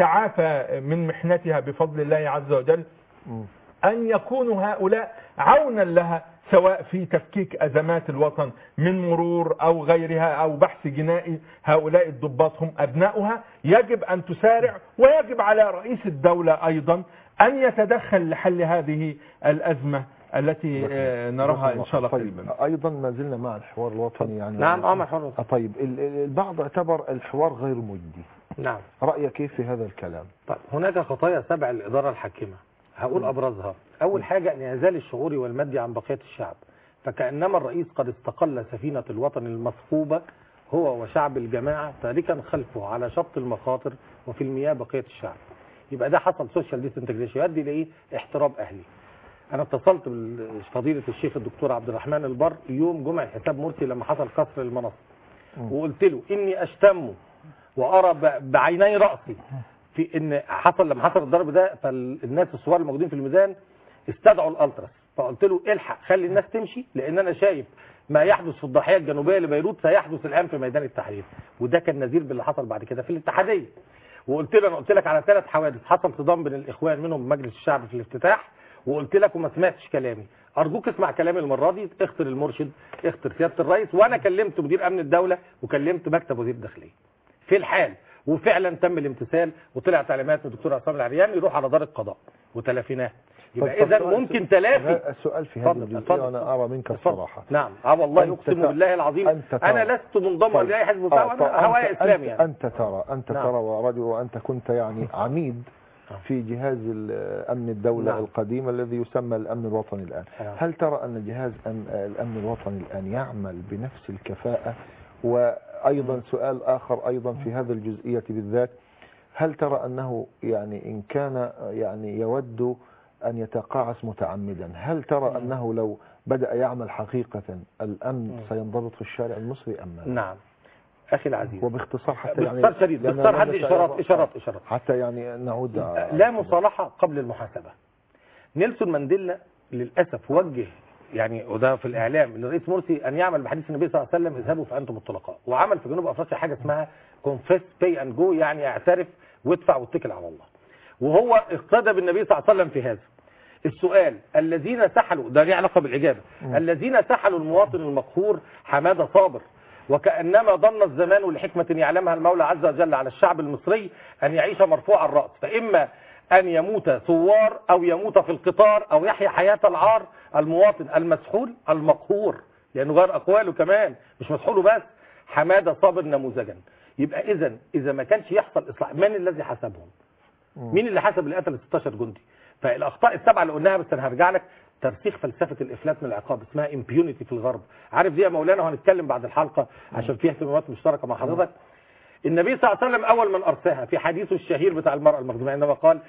تتعافى من محنتها بفضل الله عز وجل مم. أن يكونوا هؤلاء عونا لها سواء في تفكيك أزمات الوطن من مرور أو غيرها أو بحث جنائي هؤلاء الضباط هم أبناؤها يجب أن تسارع ويجب على رئيس الدولة أيضا أن يتدخل لحل هذه الأزمة التي آه، نراها إن شاء الله طيب قريبا ايضا ما زلنا مع الحوار الوطني يعني نعم عمر حر آه، طيب ال- ال- البعض اعتبر الحوار غير مجدي نعم رايك كيف في هذا الكلام طيب هناك خطايا سبع الإدارة الحاكمة هقول أبرزها أول حاجة انعزال الشعوري والمادي عن بقية الشعب فكأنما الرئيس قد استقل سفينة الوطن المثقوبة هو وشعب الجماعة تاركا خلفه على شط المخاطر وفي المياه بقية الشعب يبقى ده حصل سوشيال ديسنتجريشن يؤدي لايه احتراب اهلي انا اتصلت بفضيله الشيخ الدكتور عبد الرحمن البر يوم جمعه حساب مرسي لما حصل كسر المنصه وقلت له اني اشتم وارى ب- بعيني راسي في ان حصل لما حصل الضرب ده فالناس الصغار الموجودين في الميدان استدعوا الالتراس فقلت له الحق خلي الناس تمشي لان انا شايف ما يحدث في الضاحيه الجنوبيه لبيروت سيحدث الان في ميدان التحرير وده كان نذير باللي حصل بعد كده في الاتحاديه وقلت له انا قلت لك على ثلاث حوادث حصل صدام بين الاخوان منهم مجلس الشعب في الافتتاح وقلت لك وما سمعتش كلامي ارجوك اسمع كلامي المره دي اختر المرشد اختر سياده الرئيس وانا كلمت مدير امن الدوله وكلمت مكتب وزير الداخليه في الحال وفعلا تم الامتثال وطلع تعليمات من الدكتور عصام العريان يروح على دار القضاء وتلافيناه يبقى طب- طب اذا سؤال- ممكن تلافي هذا السؤال في هذه اتفضل، الجزئيه اتفضل، وانا ارى منك اتفضل. الصراحه نعم اه والله أنت اقسم ترى- بالله العظيم أنت ترى- انا لست منضما طيب. لاي حزب آه، بتاع طب وانا هوايا أنت, اسلامي أنت, يعني أنت ترى أنت نعم. ترى ورجل وأنت كنت يعني عميد في جهاز ال- أمن الدولة نعم. القديم الذي يسمى الأمن الوطني الآن نعم. هل ترى أن جهاز أم- الأمن الوطني الآن يعمل بنفس الكفاءة وأيضا سؤال آخر أيضا في هذه الجزئية بالذات هل ترى أنه يعني إن كان يعني يود أن يتقاعس متعمدا هل ترى أنه لو بدأ يعمل حقيقة الأمن سينضبط في الشارع المصري أم لا؟ نعم اخي العزيز وباختصار حتى يعني باختصار شديد لأن باختصار لم هدي نشأ- اشارات اشارات اشارات حتى يعني نعود لا مصالحة قبل المحاسبة نيلسون مانديلا للأسف وجه يعني وده في الإعلام ان الرئيس مرسي أن يعمل بحديث النبي صلى الله عليه وسلم اذهبوا فأنتم الطلقاء وعمل في جنوب أفريقيا حاجة اسمها كونفيس باي أند جو يعني اعترف وادفع واتكل على الله وهو اقتدى بالنبي صلى الله عليه وسلم في هذا السؤال الذين سحلوا ده ليه علاقة بالإجابة الذين سحلوا المواطن المقهور حمادة صابر وكأنما ضن الزمان لحكمة يعلمها المولى عز وجل على الشعب المصري أن يعيش مرفوع الرأس فإما أن يموت ثوار أو يموت في القطار أو يحيا حياة العار المواطن المسحول المقهور لأنه غير أقواله كمان مش مسحوله بس حمادة صابر نموذجا يبقى إذا إذا ما كانش يحصل إصلاح من الذي حسبهم مين اللي حسب اللي قتل 16 جندي فالاخطاء السبعه اللي قلناها بس انا هرجع لك ترسيخ فلسفه الافلات من العقاب اسمها امبيونيتي في الغرب عارف دي يا مولانا وهنتكلم بعد الحلقه عشان فيها اهتمامات مشتركه مع حضرتك النبي صلى الله عليه وسلم اول من ارساها في حديثه الشهير بتاع المراه المخدومه عندما قال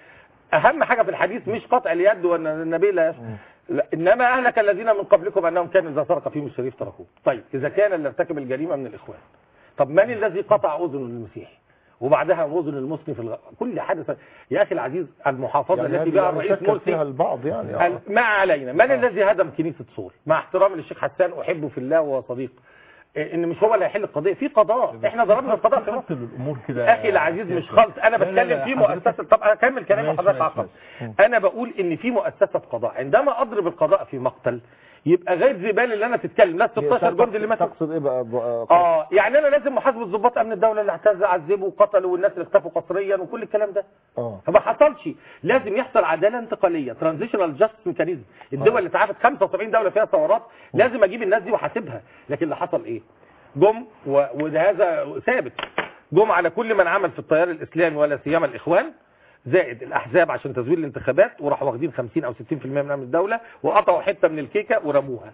اهم حاجه في الحديث مش قطع اليد وان النبي لا يشرب لا انما اهلك الذين من قبلكم انهم كانوا اذا سرق فيهم الشريف تركوه طيب اذا كان اللي ارتكب الجريمه من الاخوان طب من الذي قطع اذن المسيحي وبعدها اذن المسلم في الغ... كل حدث يا اخي العزيز المحافظه يعني التي هذه بها يعني الرئيس شكل فيها مرسي البعض يعني آه. ال- ما علينا من الذي هدم كنيسه صول مع احترامي للشيخ حسان احبه في الله وهو صديق إيه، ان مش هو اللي هيحل القضيه في قضاء احنا ضربنا القضاء في مصر خط الامور كده اخي العزيز مش خالص انا لا، لا، بتكلم لا، في حضرتك- مؤسسه طب اكمل كلامي ماشي، وحضرتك ماشي، عقب انا بقول ان في مؤسسه قضاء عندما اضرب القضاء في مقتل يبقى غير زبال اللي انا تتكلم لا 16 جندي اللي ماتوا تقصد ايه بقى ب- آه، اه يعني انا لازم محاسبه ضباط امن الدوله اللي اعتز عذبوا وقتلوا والناس اللي اختفوا قسريا وكل الكلام ده اه فما حصلش لازم يحصل عداله انتقاليه ترانزيشنال جاستس ميكانيزم الدول اللي اتعافت 75 دوله فيها ثورات لازم اجيب الناس دي واحاسبها لكن اللي حصل ايه جم و- وده هذا ثابت جم على كل من عمل في التيار الاسلامي ولا سيما الاخوان زائد الاحزاب عشان تزوير الانتخابات وراحوا واخدين 50 او 60% من امن الدوله وقطعوا حته من الكيكه ورموها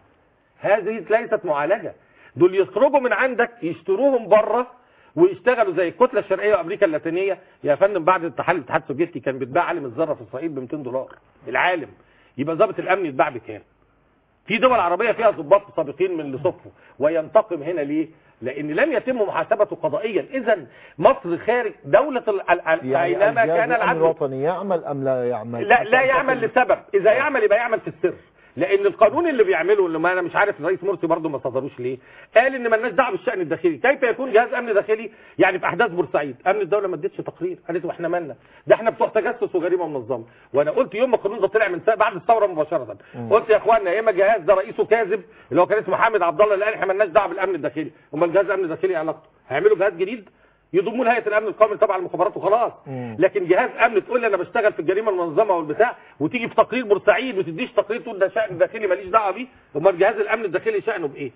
هذه ليست معالجه دول يخرجوا من عندك يشتروهم بره ويشتغلوا زي الكتله الشرقيه وامريكا اللاتينيه يا فندم بعد اتحاد الاتحاد السوفيتي كان بيتباع عالم الذره في اسرائيل ب 200 دولار العالم يبقى ضابط الامن يتباع بكام في دول عربيه فيها ضباط سابقين من اللي صفوا وينتقم هنا ليه لان لم يتم محاسبته قضائيا اذا مصر خارج دوله ال- ال- ال- يعني اينما الجهاز كان الأمن العدل الوطني يعمل ام لا يعمل لا لا يعمل لسبب اذا يعمل يبقى يعمل في السر لان القانون اللي بيعمله اللي ما انا مش عارف الرئيس مرسي برضه ما صدروش ليه قال ان مالناش دعوه بالشان الداخلي كيف يكون جهاز امن داخلي يعني في احداث بورسعيد امن الدوله ما ادتش تقرير قالت واحنا مالنا ده احنا بتوع تجسس وجريمه منظمه وانا قلت يوم ما القانون ده طلع من سا- بعد الثوره مباشره قلت يا اخوانا يا اما الجهاز ده رئيسه كاذب اللي هو كان اسمه حامد عبد الله اللي قال احنا مالناش دعوه بالامن الداخلي امال الجهاز الامن الداخلي إيه علاقته هيعملوا جهاز جديد يضموا لهيئه الامن القومي تبع المخابرات وخلاص مم. لكن جهاز امن تقول لي انا بشتغل في الجريمه المنظمه والبتاع وتيجي في تقرير بورسعيد وتديش تقرير تقول ده شان داخلي ماليش دعوه بيه امال جهاز الامن الداخلي شانه بايه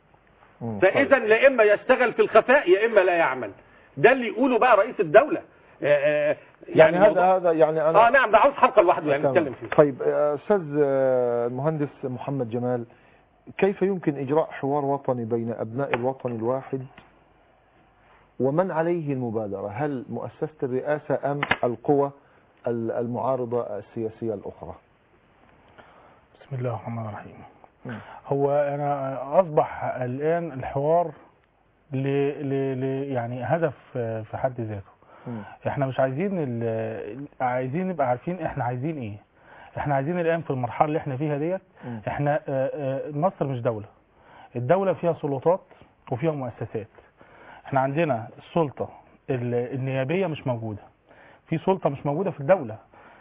مم. فاذا لا اما يشتغل في الخفاء يا اما لا يعمل ده اللي يقوله بقى رئيس الدوله آه، آه، يعني هذا موضوع- هذا يعني انا اه نعم ده عاوز حلقه لوحده يعني تمام. نتكلم فيه طيب آه، استاذ آه، المهندس محمد جمال كيف يمكن اجراء حوار وطني بين ابناء الوطن الواحد ومن عليه المبادره هل مؤسسه الرئاسه ام القوى ال- المعارضه السياسيه الاخرى بسم الله الرحمن الرحيم مم. هو انا اصبح الان الحوار ل... ل... ل... يعني هدف آه، في حد ذاته مم. احنا مش عايزين ال... عايزين نبقى عارفين احنا عايزين ايه احنا عايزين الان في المرحله اللي احنا فيها ديت مم. احنا آه، آه، مصر مش دوله الدوله فيها سلطات وفيها مؤسسات احنا عندنا السلطه ال- النيابيه مش موجوده في سلطه مش موجوده في الدوله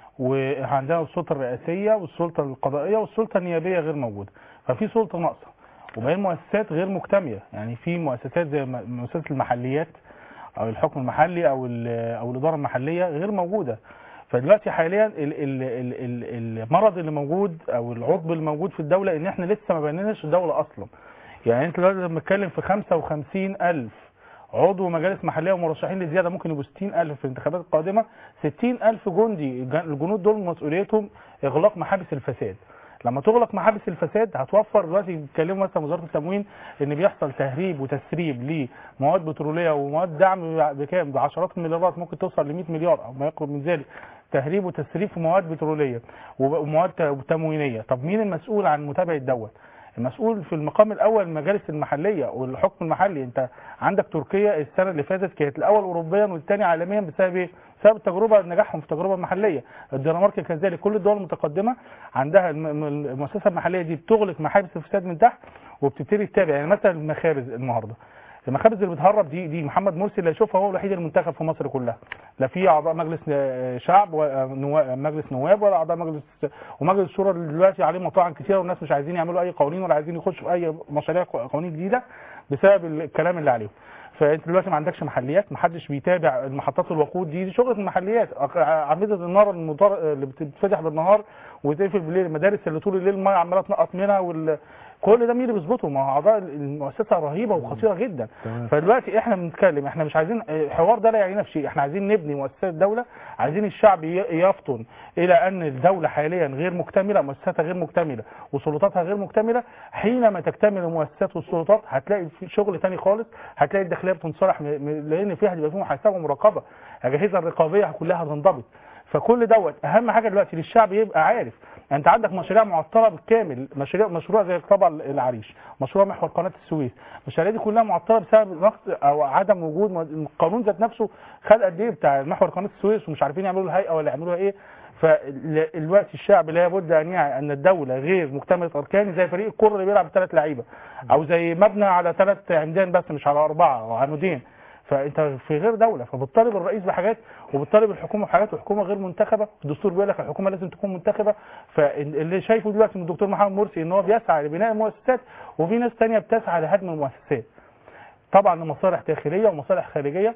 وعندنا السلطه الرئاسيه والسلطه القضائيه والسلطه النيابيه غير موجوده ففي سلطه ناقصه وبعدين مؤسسات غير مكتمله يعني في مؤسسات زي م- مؤسسه المحليات او الحكم المحلي او ال- او الاداره المحليه غير موجوده فدلوقتي حاليا ال ال ال ال المرض اللي موجود او العضب اللي موجود في الدوله ان احنا لسه ما بنيناش الدوله اصلا يعني انت دلوقتي لما بتتكلم في 55 الف عضو مجالس محليه ومرشحين لزياده ممكن يبقوا 60 الف في الانتخابات القادمه 60 الف جندي الج- الجنود دول مسؤوليتهم اغلاق محابس الفساد لما تغلق محابس الفساد هتوفر دلوقتي بيتكلموا مثلا وزاره التموين ان بيحصل تهريب وتسريب لمواد بتروليه ومواد دعم بكام بعشرات المليارات ممكن توصل ل 100 مليار او ما يقرب من ذلك تهريب وتسريب في مواد بتروليه وب- ومواد ت- تموينيه طب مين المسؤول عن متابعه دوت المسؤول في المقام الاول المجالس المحليه والحكم المحلي انت عندك تركيا السنه اللي فاتت كانت الاول اوروبيا والثاني عالميا بسبب ايه؟ بسبب التجربه نجاحهم في التجربه المحليه الدنمارك كذلك كل الدول المتقدمه عندها الم- الم- المؤسسه المحليه دي بتغلق محابس الفساد من تحت وبتبتدي تتابع يعني مثلا المخابز النهارده المخابز اللي بتهرب دي دي محمد مرسي اللي هيشوفها هو الوحيد المنتخب في مصر كلها لا في اعضاء مجلس آه، شعب ولا نوا- مجلس نواب ولا اعضاء مجلس ومجلس الشورى اللي دلوقتي عليه مطاعن كتيره والناس مش عايزين يعملوا اي قوانين ولا عايزين يخشوا في اي مشاريع قوانين جديده بسبب الكلام اللي عليهم فانت دلوقتي ما عندكش محليات ما حدش بيتابع المحطات الوقود دي دي شغله المحليات أق- اعمده النار المطار اللي بتتفتح بالنهار وتقفل بالليل المدارس اللي طول الليل الميه عماله تنقط منها وال... كل ده مين اللي بيظبطه ما هو اعضاء المؤسسه رهيبه وخطيره جدا فدلوقتي احنا بنتكلم احنا مش عايزين الحوار ده لا يعنينا في شيء احنا عايزين نبني مؤسسات دوله عايزين الشعب ي- يفطن الى ان الدوله حاليا غير مكتمله مؤسساتها غير مكتمله وسلطاتها غير مكتمله حينما تكتمل المؤسسات والسلطات هتلاقي في شغل تاني خالص هتلاقي الداخليه بتنصلح م- م- لان فيها هيبقى في محاسبه ومراقبه الاجهزه الرقابيه كلها هتنضبط فكل دوت اهم حاجه دلوقتي للشعب يبقى عارف يعني انت عندك مشاريع معطله بالكامل مشاريع مشروع زي طبعا العريش مشروع محور قناه السويس المشاريع دي كلها معطله بسبب نقص او عدم وجود م- القانون ذات نفسه خد قد ايه بتاع محور قناه السويس ومش عارفين يعملوا له هيئه ولا يعملوها ايه فالوقت الشعب لابد ان يعي ان الدوله غير مكتمله اركان زي فريق الكره اللي بيلعب بثلاث لعيبه او زي مبنى على ثلاث عمدان بس مش على اربعه او عمودين فانت في غير دوله فبتطالب الرئيس بحاجات وبتطالب الحكومه بحاجات والحكومه غير منتخبه الدستور بيقول لك الحكومه لازم تكون منتخبه فاللي شايفه دلوقتي من الدكتور محمد مرسي ان هو بيسعى لبناء المؤسسات وفي ناس تانية بتسعى لهدم المؤسسات طبعا لمصالح داخليه ومصالح خارجيه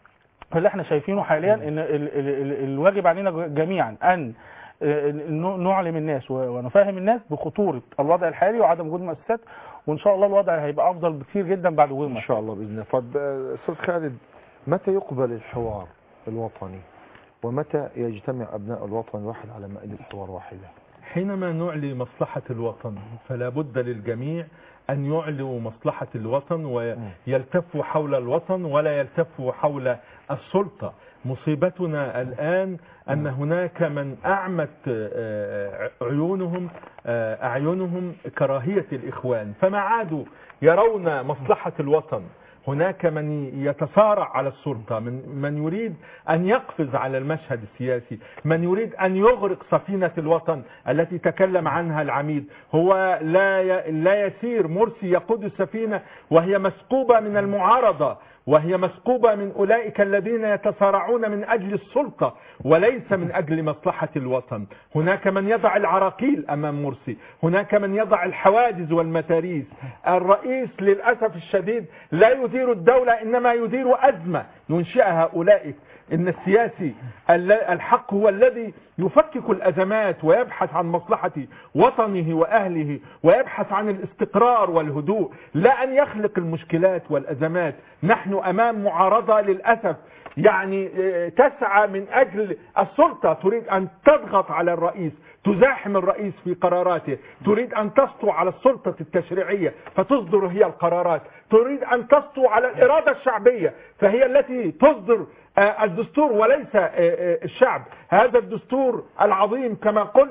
اللي احنا شايفينه حاليا ان ال ال ال الواجب علينا جميعا ان آه، ن- نعلم الناس و- ونفهم الناس بخطوره الوضع الحالي وعدم وجود مؤسسات وان شاء الله الوضع هيبقى افضل بكثير جدا بعد وجود ان مؤسسات شاء الله باذن الله طب آه، استاذ خالد متى يقبل الحوار الوطني ومتى يجتمع ابناء الوطن الواحد على مائده حوار واحده حينما نعلي مصلحة الوطن فلا بد للجميع أن يعلوا مصلحة الوطن ويلتفوا حول الوطن ولا يلتفوا حول السلطة مصيبتنا الآن أن هناك من أعمت آه، عيونهم آه، أعينهم كراهية الإخوان فما عادوا يرون مصلحة الوطن هناك من يتصارع على السلطة من, من يريد أن يقفز على المشهد السياسي من يريد أن يغرق سفينة الوطن التي تكلم عنها العميد هو لا ي- لا يسير مرسي يقود السفينة وهي مسكوبة من المعارضة وهي مسكوبة من أولئك الذين يتصارعون من أجل السلطة وليس من أجل مصلحة الوطن هناك من يضع العراقيل أمام مرسي هناك من يضع الحواجز والمتاريس الرئيس للأسف الشديد لا يدير الدولة إنما يدير أزمة ينشئها أولئك إن السياسي الل- الحق هو الذي يفكك الأزمات ويبحث عن مصلحة وطنه وأهله ويبحث عن الاستقرار والهدوء لا أن يخلق المشكلات والأزمات نحن أمام معارضة للأسف يعني آه، تسعى من أجل السلطة تريد أن تضغط على الرئيس تزاحم الرئيس في قراراته تريد أن تسطو على السلطة التشريعية فتصدر هي القرارات تريد أن تسطو على الإرادة الشعبية فهي التي تصدر آه، الدستور وليس آه، آه، الشعب هذا الدستور العظيم كما قلت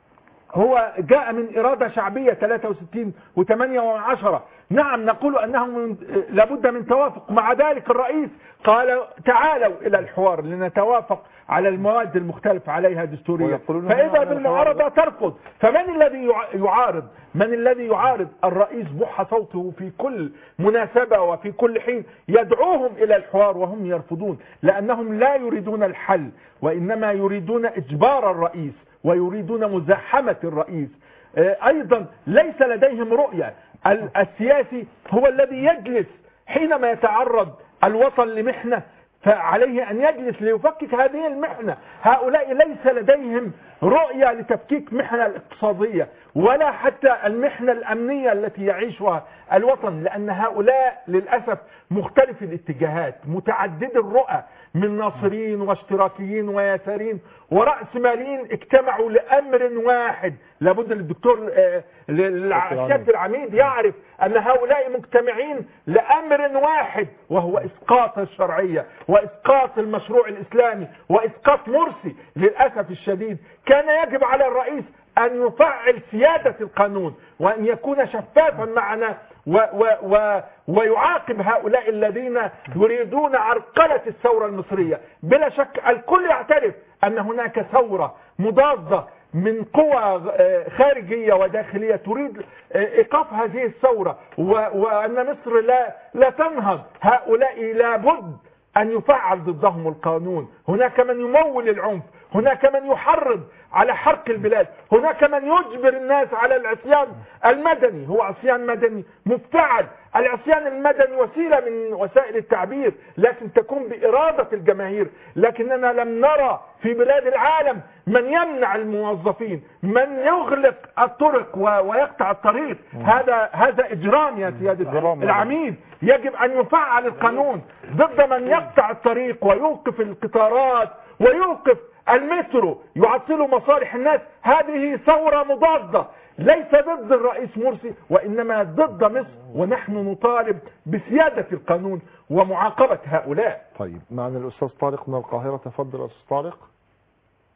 هو جاء من إرادة شعبية 63 و8 وعشرة نعم نقول أنه من لابد من توافق مع ذلك الرئيس قال تعالوا إلى الحوار لنتوافق على المواد المختلف عليها دستوريا ويقولون فإذا هنا بالمعارضة ترفض فمن الذي يع- يعارض من الذي يعارض الرئيس بح صوته في كل مناسبة وفي كل حين يدعوهم إلى الحوار وهم يرفضون لأنهم لا يريدون الحل وإنما يريدون إجبار الرئيس ويريدون مزاحمة الرئيس آه، أيضا ليس لديهم رؤية ال- السياسي هو الذي يجلس حينما يتعرض الوطن لمحنة فعليه أن يجلس ليفكك هذه المحنة هؤلاء ليس لديهم رؤية لتفكيك محنة الاقتصادية ولا حتى المحنة الأمنية التي يعيشها الوطن لأن هؤلاء للأسف مختلف الاتجاهات متعدد الرؤى من ناصرين واشتراكيين ويساريين ورأسماليين اجتمعوا لأمر واحد لابد للدكتور آه، للسيادة العميد يعرف أن هؤلاء مجتمعين لأمر واحد وهو إسقاط الشرعية وإسقاط المشروع الإسلامي وإسقاط مرسي للأسف الشديد كان يجب على الرئيس أن يفعل سيادة القانون وأن يكون شفافا معنا و و و ويعاقب هؤلاء الذين يريدون عرقلة الثورة المصرية بلا شك الكل يعترف أن هناك ثورة مضادة من قوى آه، خارجية وداخلية تريد آه، إيقاف هذه الثورة و- وأن مصر لا لا تنهض هؤلاء لابد أن يفعل ضدهم القانون هناك من يمول العنف هناك من يحرض على حرق البلاد هناك من يجبر الناس على العصيان المدني هو عصيان مدني مفتعل العصيان المدني وسيلة من وسائل التعبير لكن تكون بإرادة الجماهير لكننا لم نرى في بلاد العالم من يمنع الموظفين من يغلق الطرق و- ويقطع الطريق هذا هذا إجرام يا سيادة إجرام. العميد يجب أن يفعل القانون ضد من يقطع الطريق ويوقف القطارات ويوقف المترو يعطلوا مصالح الناس هذه ثورة مضادة ليس ضد الرئيس مرسي وإنما ضد مصر ونحن نطالب بسيادة القانون ومعاقبة هؤلاء طيب معنا الأستاذ طارق من القاهرة تفضل يا أستاذ طارق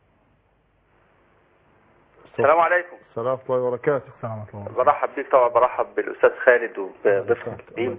السلام عليكم السلام ورحمة الله وبركاته السلام عليكم برحب بيك طبعا برحب بالاستاذ خالد وبضيفك الكريم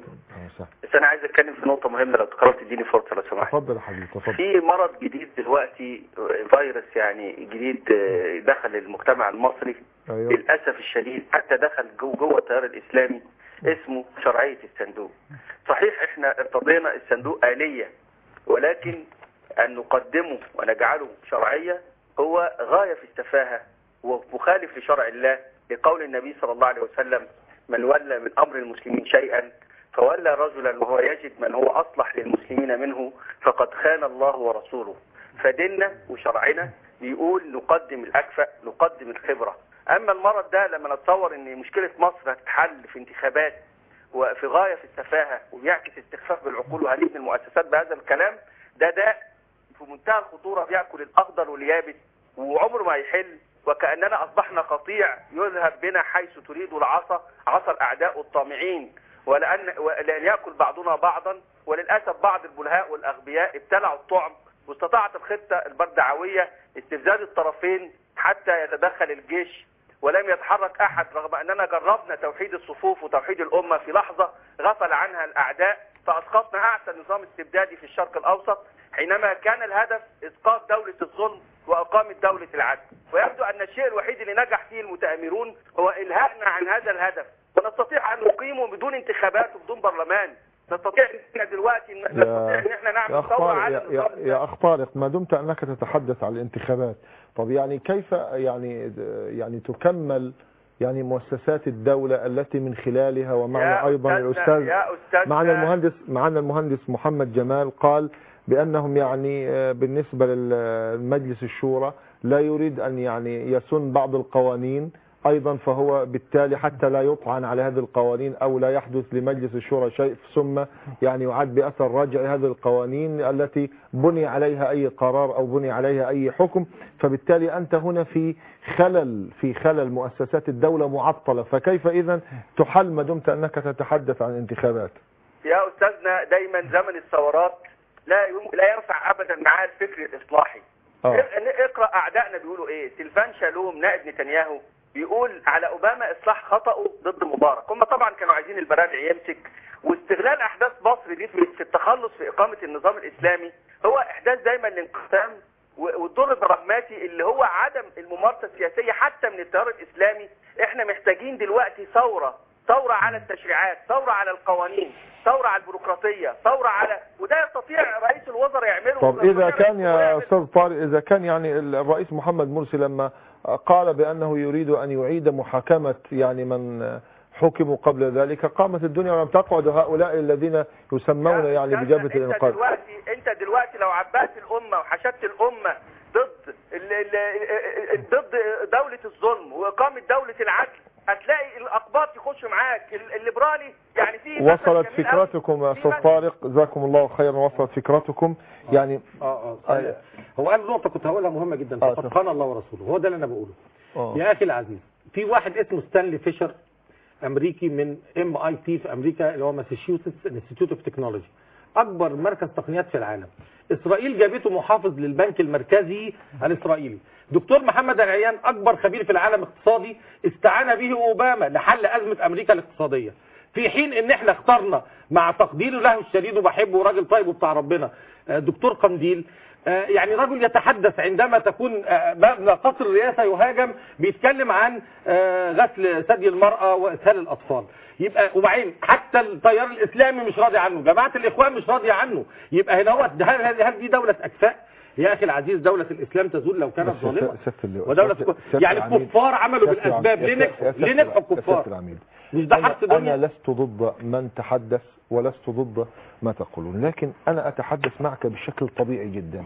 بس انا عايز اتكلم في نقطه مهمه لو تقررت تديني فرصه لو سمحت تفضل يا حبيبي تفضل في مرض جديد دلوقتي فيروس يعني جديد آه، دخل المجتمع المصري ايوه للاسف الشديد حتى دخل جوه جوه التيار الاسلامي اسمه شرعيه الصندوق صحيح احنا ارتضينا الصندوق آلية ولكن ان نقدمه ونجعله شرعيه هو غايه في السفاهه ومخالف لشرع الله لقول النبي صلى الله عليه وسلم من ولى من امر المسلمين شيئا فولى رجلا وهو يجد من هو اصلح للمسلمين منه فقد خان الله ورسوله فديننا وشرعنا بيقول نقدم الاكفأ نقدم الخبره اما المرض ده لما نتصور ان مشكله مصر هتتحل في انتخابات وفي غايه في السفاهه وبيعكس استخفاف بالعقول وهديم المؤسسات بهذا الكلام ده ده في منتهى الخطوره بياكل الاخضر واليابس وعمره ما يحل وكاننا اصبحنا قطيع يذهب بنا حيث تريد العصا عصا الاعداء الطامعين ولان ولان ياكل بعضنا بعضا وللاسف بعض البلهاء والاغبياء ابتلعوا الطعم واستطاعت الخطه البردعويه استفزاز الطرفين حتى يتدخل الجيش ولم يتحرك احد رغم اننا جربنا توحيد الصفوف وتوحيد الامه في لحظه غفل عنها الاعداء فاسقطنا احسن نظام استبدادي في الشرق الاوسط حينما كان الهدف اسقاط دوله الظلم واقامه دوله العدل ويبدو ان الشيء الوحيد اللي نجح فيه المتآمرون هو الهائنا عن هذا الهدف ونستطيع ان نقيمه بدون انتخابات وبدون برلمان نستطيع ان احنا دلوقتي نستطيع ان احنا يا نعمل أخ ثوره طارق على يا, النظام يا, يا أخ طارق ما دمت أنك تتحدث عن الانتخابات طب يعني كيف يعني يعني تكمل يعني مؤسسات الدولة التي من خلالها ومعنا يا أيضا أستاذنا- الأستاذ يا أستاذنا معنا المهندس معنا المهندس محمد جمال قال بأنهم يعني آه، بالنسبة للمجلس الشورى لا يريد أن يعني يسن بعض القوانين أيضا فهو بالتالي حتى لا يطعن على هذه القوانين أو لا يحدث لمجلس الشورى شيء ثم يعني يعد بأثر راجع هذه القوانين التي بني عليها أي قرار أو بني عليها أي حكم فبالتالي أنت هنا في خلل في خلل مؤسسات الدولة معطلة فكيف إذا تحل ما دمت أنك تتحدث عن انتخابات يا استاذنا دايما زمن الثورات لا يم... لا ينفع ابدا معاه الفكر الاصلاحي آه. اق- اقرا اعدائنا بيقولوا ايه سيلفان شالوم نائب نتنياهو بيقول على اوباما اصلاح خطأه ضد مبارك هم طبعا كانوا عايزين البرادع يمسك واستغلال احداث مصر دي في في التخلص في اقامه النظام الاسلامي هو احداث دايما الانقسام و- والدور البراغماتي اللي هو عدم الممارسه السياسيه حتى من التيار الاسلامي احنا محتاجين دلوقتي ثوره ثوره على التشريعات ثوره على القوانين ثوره على البيروقراطيه ثوره على وده يستطيع رئيس الوزراء يعمله طب إذا يستطيع كان رئيس الوزراء يا يعمله. أستاذ طارق إذا كان يعني الرئيس محمد مرسي لما قال بأنه يريد أن يعيد محاكمة يعني من حكموا قبل ذلك قامت الدنيا ولم تقعد هؤلاء الذين يسمون يا يعني أستاذنا، بجبهة انت الإنقاذ دلوقتي انت دلوقتي لو عبأت الامه وحشدت الامه ضد ال ال ال ضد دوله الظلم واقامه دوله العدل هتلاقي الاقباط يخشوا معاك ال- الليبرالي يعني في مثل وصلت جميل أوي. فكرتكم يا في أستاذ مثل- طارق جزاكم الله خيرا وصلت فكرتكم يعني اه اه هو قال نقطه كنت هقولها مهمه جدا آه، فقد اتفضل. قال الله ورسوله هو ده اللي انا بقوله آه. يا اخي العزيز في واحد اسمه ستانلي فيشر امريكي من ام اي تي في امريكا اللي هو ماساتشوستس انستيتيوت اوف تكنولوجي اكبر مركز تقنيات في العالم اسرائيل جابته محافظ للبنك المركزي الاسرائيلي دكتور محمد العيان اكبر خبير في العالم اقتصادي استعان به اوباما لحل ازمه امريكا الاقتصاديه في حين ان احنا اخترنا مع تقديره له الشديد وبحبه راجل طيب وبتاع ربنا آه، دكتور قنديل آه، يعني رجل يتحدث عندما تكون آه، مبنى قصر الرئاسه يهاجم بيتكلم عن آه، غسل ثدي المراه واسهال الاطفال يبقى وبعدين حتى التيار الاسلامي مش راضي عنه جماعه الاخوان مش راضيه عنه يبقى هنا هو هل هل هل دي دوله اكفاء يا اخي العزيز دوله الاسلام تزول لو كانت بس يا ظالمه سيادة اللواء، ودوله سيادة- سيادة يعني العميد. الكفار عملوا سيادة بالاسباب العميد. ليه يا نجحوا سيادة ليه نجحوا يا سيادة الكفار العميد. مش ده أنا, حرص دنيا أنا لست ضد من تحدث ولست ضد ما تقولون لكن أنا أتحدث معك بشكل طبيعي جدا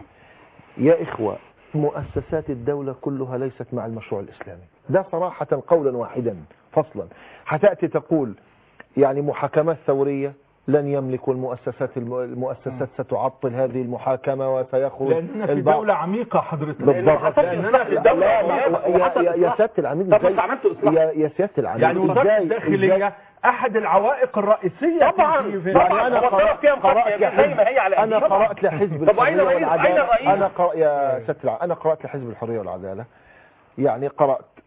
يا إخوة مؤسسات الدولة كلها ليست مع المشروع الإسلامي ده صراحة قولا واحدا فصلا هتأتي تقول يعني محاكمات ثورية لن يملكوا المؤسسات الم- المؤسسات ستعطل هذه المحاكمة وسيخرج لأننا في البعض- دولة عميقة حضرتك بالضبط لأننا في لا، الدولة لا، عميقة. يا- يا- يا سيادة العميد طب ما إزاي- انت عملت اصلاح يا يا سيادة العميد يعني وزارة إزاي- الداخلية أحد العوائق الرئيسية طبعا في- في- يعني انا هو قرأت الطرف فيها مفكر قرأت زي ما هي على انا قديم. طبعا. قرأت لحزب طب وأين الحرية الرئيس؟ أين والعدالة الرئيس؟ انا قرأ يا سيادة الع- انا قرأت لحزب الحرية والعدالة يعني قرأت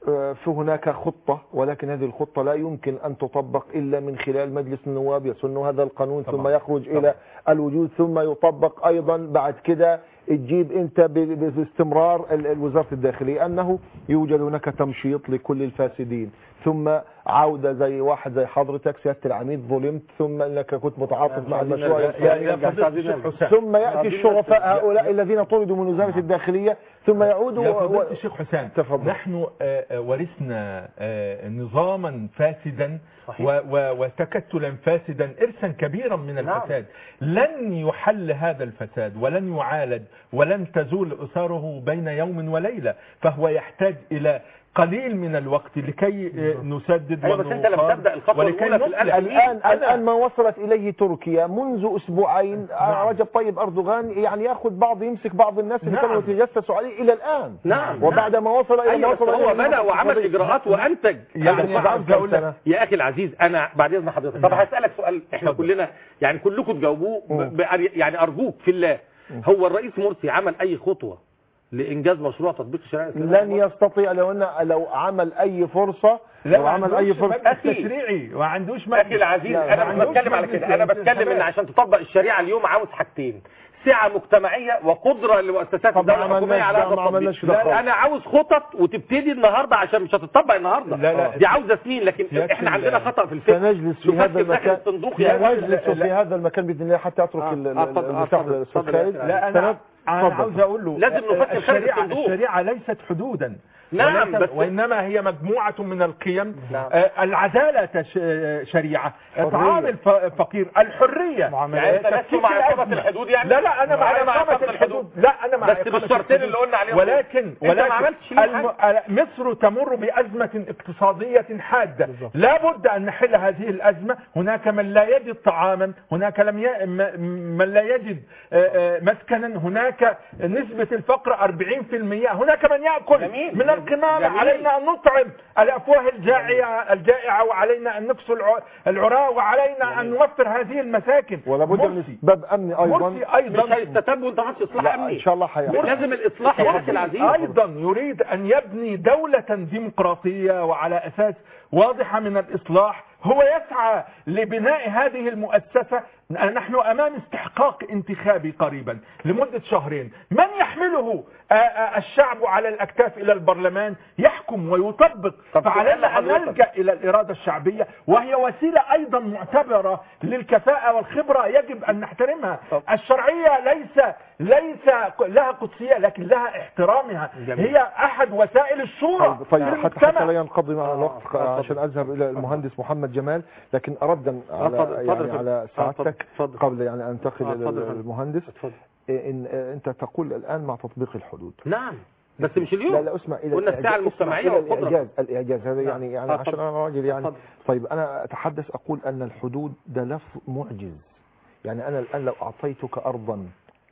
آه، في هناك خطة ولكن هذه الخطة لا يمكن أن تطبق إلا من خلال مجلس النواب يسن هذا القانون ثم طبعا. يخرج طبعا. إلى الوجود ثم يطبق أيضا بعد كده تجيب أنت ب- ب- باستمرار ال- ال- وزارة الداخلية أنه يوجد هناك تمشيط لكل الفاسدين ثم عودة زي واحد زي حضرتك سيادة العميد ظلمت ثم أنك كنت متعاطف مع المشروع يا- يا الفلاني. فضيلة الشيخ حسام ثم يأتي الشرفاء هؤلاء الذين طردوا من وزارة الداخلية ثم يعودوا يا و- فضيلة الشيخ حسام تفضل. نحن آه، آه، ورثنا آه، نظاما فاسدا صحيح. و- و- وتكتلا فاسدا إرثا كبيرا من نعم. الفساد لن يحل هذا الفساد ولن يعالج ولن تزول أثاره بين يوم وليلة فهو يحتاج إلى قليل من الوقت لكي آه، نسدد أيوة، بس أنت لما ونقام تبدأ الخطوة ولكي الأولى في نصلح. القلق الآن أنا- الآن ما وصلت إليه تركيا منذ أسبوعين نعم. رجب طيب أردوغان يعني يأخذ بعض يمسك بعض الناس اللي نعم. كانوا يتجسسوا عليه إلى الآن نعم. وبعد ما وصل إلى ما ايوه بس وصل هو إليه بدأ من وعمل القضية. اجراءات وانتج يعني أنا بعد عاوز كام اقول لك سنة؟ يا اخي العزيز انا بعد اذن حضرتك طب نعم. هسالك سؤال احنا اتفضل. كلنا يعني كلكم تجاوبوه ب- مم. ب- يعني ارجوك في الله هو الرئيس مرسي عمل اي خطوه لانجاز مشروع تطبيق الشريعه الإسلامية؟ لن يستطيع لو أن لو عمل أي فرصة لا لو ما عمل عندوش أي فرصة مجلس أخي. تشريعي ما عندوش اخي مجلس العزيز لا، انا ما مش عندوش بتكلم على مجلس كده انا بتكلم ان انتخابات. عشان تطبق الشريعه اليوم عاوز حاجتين سعه مجتمعيه وقدره لمؤسسات طب الدوله ما الحكوميه عملناش على ده، هذا ما التطبيق عملناش كده لا، خالص. انا عاوز خطط وتبتدي النهارده عشان مش هتطبق النهارده لا، لا. دي عاوزه سنين لكن سيادة احنا ال- عندنا خطا في الفكر سنجلس في نفكر هذا داخل المكان الصندوق يا سنجلس لا- في هذا المكان بإذن الله حتى أترك آه، ال- ال- آه، اتفضل، آه، المساحة اتفضل، للأستاذ اتفضل يا خالد. أخي. لا انا تمام؟ انا اتفضل. عاوز اقول له لازم نفكر خارج الشريعه الصندوق. الشريعه ليست حدودا نعم، وليست- بس- وانما هي مجموعه من القيم نعم. آه، العداله ش- شريعه اطعام الف- الفقير الحريه معاملات. يعني أنت لست تفكيك مع إقامة الأزمة. الحدود يعني؟ لا لا انا مع أنا مع اقامه إقامة الحدود الحدود. لا انا مع بس إقامة بالشرطين الحدود. اللي قلنا عليهم ولكن أنت ما ولكن عملتش ليه الم... مصر تمر بازمه اقتصاديه حاده لا بد ان نحل هذه الازمه هناك من لا يجد طعاما هناك لم ي... م- من لا يجد آه، آه، مسكنا هناك نسبه الفقر 40% هناك من ياكل جميل. من القمامه جميل. علينا ان نطعم الافواه الجائعه الجائعه وعلينا ان نكسو الع- العراة وعلينا ان نوفر هذه المساكن ولا بد من مرسي باب أمني أيضا مرسي مش ايضا هيستتب وانت عايز اصلاح لا امني إن شاء الله حيعمل لازم الاصلاح يا اخي العزيز ايضا يريد ان يبني دولة ديمقراطية وعلى اساس واضحة من الاصلاح هو يسعى لبناء هذه المؤسسة نحن امام استحقاق انتخابي قريبا لمدة شهرين من يحمله آه، آه، الشعب على الاكتاف الى البرلمان يحكم ويطبق طب سؤال فعلينا ان لحضرتك. نلجأ الى الاراده الشعبيه وهي وسيله ايضا معتبره للكفاءه والخبره يجب ان نحترمها طب. الشرعيه ليس ليس لها قدسيه لكن لها احترامها جميل. هي احد وسائل الشورى طيب, طيب في حتى, المجتمع. حتى لا ينقضي معنا آه، الوقت اتفضل. عشان اذهب الى المهندس محمد جمال لكن اردا على اتفضل، اتفضل، يعني اتفضل. على آه، سعادتك اتفضل. قبل يعني ان انتقل آه، الى اتفضل يا فندم. المهندس اتفضل ان انت تقول الان مع تطبيق الحدود نعم بس مش اليوم لا لا اسمع الى قلنا الإعجاز- الساعه اسمع المجتمعيه إلى والقدره الاعجاز الاعجاز هذا نعم. يعني يعني آه، عشان اتفضل. انا راجل يعني اتفضل. طيب انا اتحدث اقول ان الحدود ده لفظ معجز يعني انا الان لو اعطيتك ارضا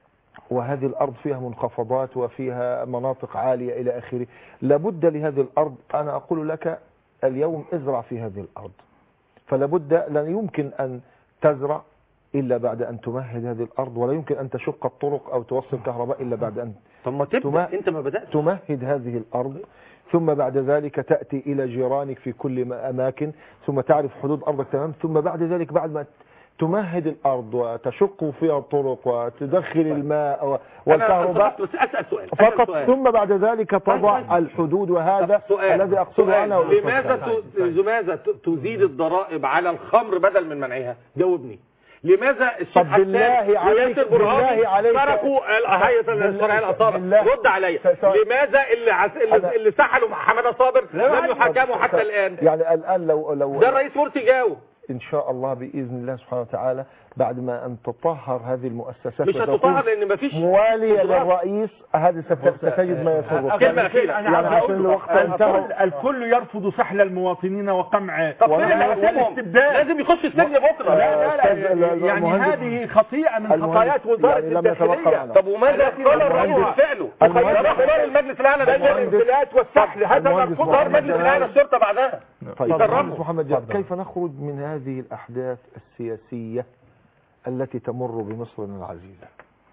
وهذه الارض فيها منخفضات وفيها مناطق عاليه الى اخره لابد لهذه الارض انا اقول لك اليوم ازرع في هذه الارض فلابد لا يمكن ان تزرع الا بعد ان تمهد هذه الارض ولا يمكن ان تشق الطرق او توصل كهرباء الا بعد ان طب ما تبدا تما- انت ما بداتش تمهد هذه الأرض ثم بعد ذلك تأتي إلى جيرانك في كل ما- أماكن ثم تعرف حدود أرضك تمام ثم بعد ذلك بعد ما تمهد الأرض وتشق فيها الطرق وتدخل الماء و- والكهرباء أنا بس اسال سؤال أسأل فقط سؤال. ثم بعد ذلك تضع طيب. الحدود وهذا طب سؤال الذي أقصده سؤال. أنا والأستاذ لماذا خالد. ت- لماذا ت- تزيد الضرائب على الخمر بدل من منعها جاوبني لماذا الشيخ طب بالله حسان عليك- وياسر برهامي بالله عليك- تركوا ال- هيئه بالله- الشرعيه الاصابع بالله- رد عليا س- س- لماذا اللي عس... اللي, أنا- اللي سحلوا مع حماده صابر لم طب- يحاكموا حتى الان يعني الآن لو لو ده الرئيس مرسي جاوب إن شاء الله بإذن الله سبحانه وتعالى بعد ما أن تطهر هذه المؤسسات مش وتكون هتطهر لان مفيش موالية إجراء. للرئيس هذه ست- ستجد ما يسرك كلمة أخيرة. أنا يعني عاوز عشان أقول الوقت الكل, انتهى الكل يرفض سحل المواطنين وقمع طب ولا- فين اللي هيسيبهم؟ والاستبداد. لازم يخش السجن بكره لا لا أستاذ لا يعني المهندس- هذه خطيئة من المهندس خطايات وزارة يعني لم يتوقع الداخلية عنها. طب وماذا التي قال الرئيس المهندس- بفعله؟ المهندس- ده اختار المجلس الاعلى بدل للشرطة. الانفلات والسحل هذا المهندس مرفوض اختار محمد مجلس الاعلى للشرطه بعدها طيب يكرمه. مهندس محمد جاد تفضل. كيف نخرج من هذه الأحداث السياسية التي تمر بمصرنا العزيزة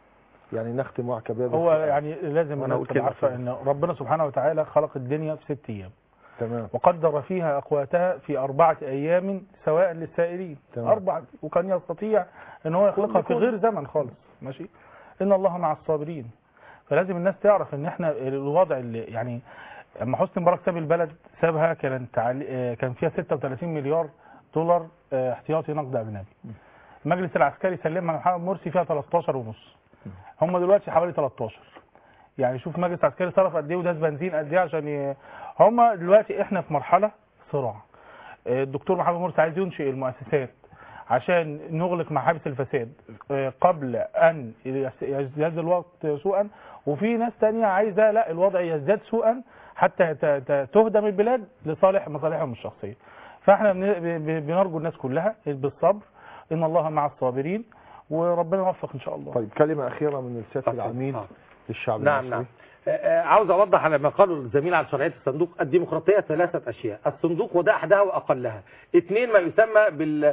يعني نختم معك بهذا هو السؤال. يعني لازم وأنا انا أقول تبقى كلمة عارفه فيها. ان ربنا سبحانه وتعالى خلق الدنيا في ست ايام تمام وقدر فيها أقواتها في أربعة أيام سواء للسائلين تمام. أربعة وكان يستطيع أن هو يخلقها في يكون- غير زمن خالص ماشي إن الله مع الصابرين فلازم الناس تعرف ان احنا الوضع اللي يعني اما حسني مبارك ساب البلد سابها كانت تعلي- آه، كان فيها 36 مليار دولار آه، احتياطي نقد اجنبي المجلس العسكري سلمها محمد مرسي فيها 13 ونص هم دلوقتي حوالي 13 يعني شوف المجلس العسكري صرف قد ايه وداس بنزين قد ايه عشان ي... هم دلوقتي احنا في مرحله صراع آه، الدكتور محمد مرسي عايز ينشئ المؤسسات عشان نغلق محابس الفساد آه، قبل ان يس- يزداد الوقت سوءا وفي ناس تانية عايزه لا الوضع يزداد سوءا حتى ت- ت- تهدم البلاد لصالح مصالحهم الشخصيه فاحنا بن- ب- ب- بنرجو الناس كلها بالصبر ان الله مع الصابرين وربنا يوفق ان شاء الله طيب كلمة أخيرة من السيد اتفضل. العميد آه. للشعب نعم المصري نعم آه، آه، عاوز اوضح على ما قاله الزميل على شرعيه الصندوق الديمقراطيه ثلاثه اشياء الصندوق وده احدها واقلها اثنين ما يسمى بال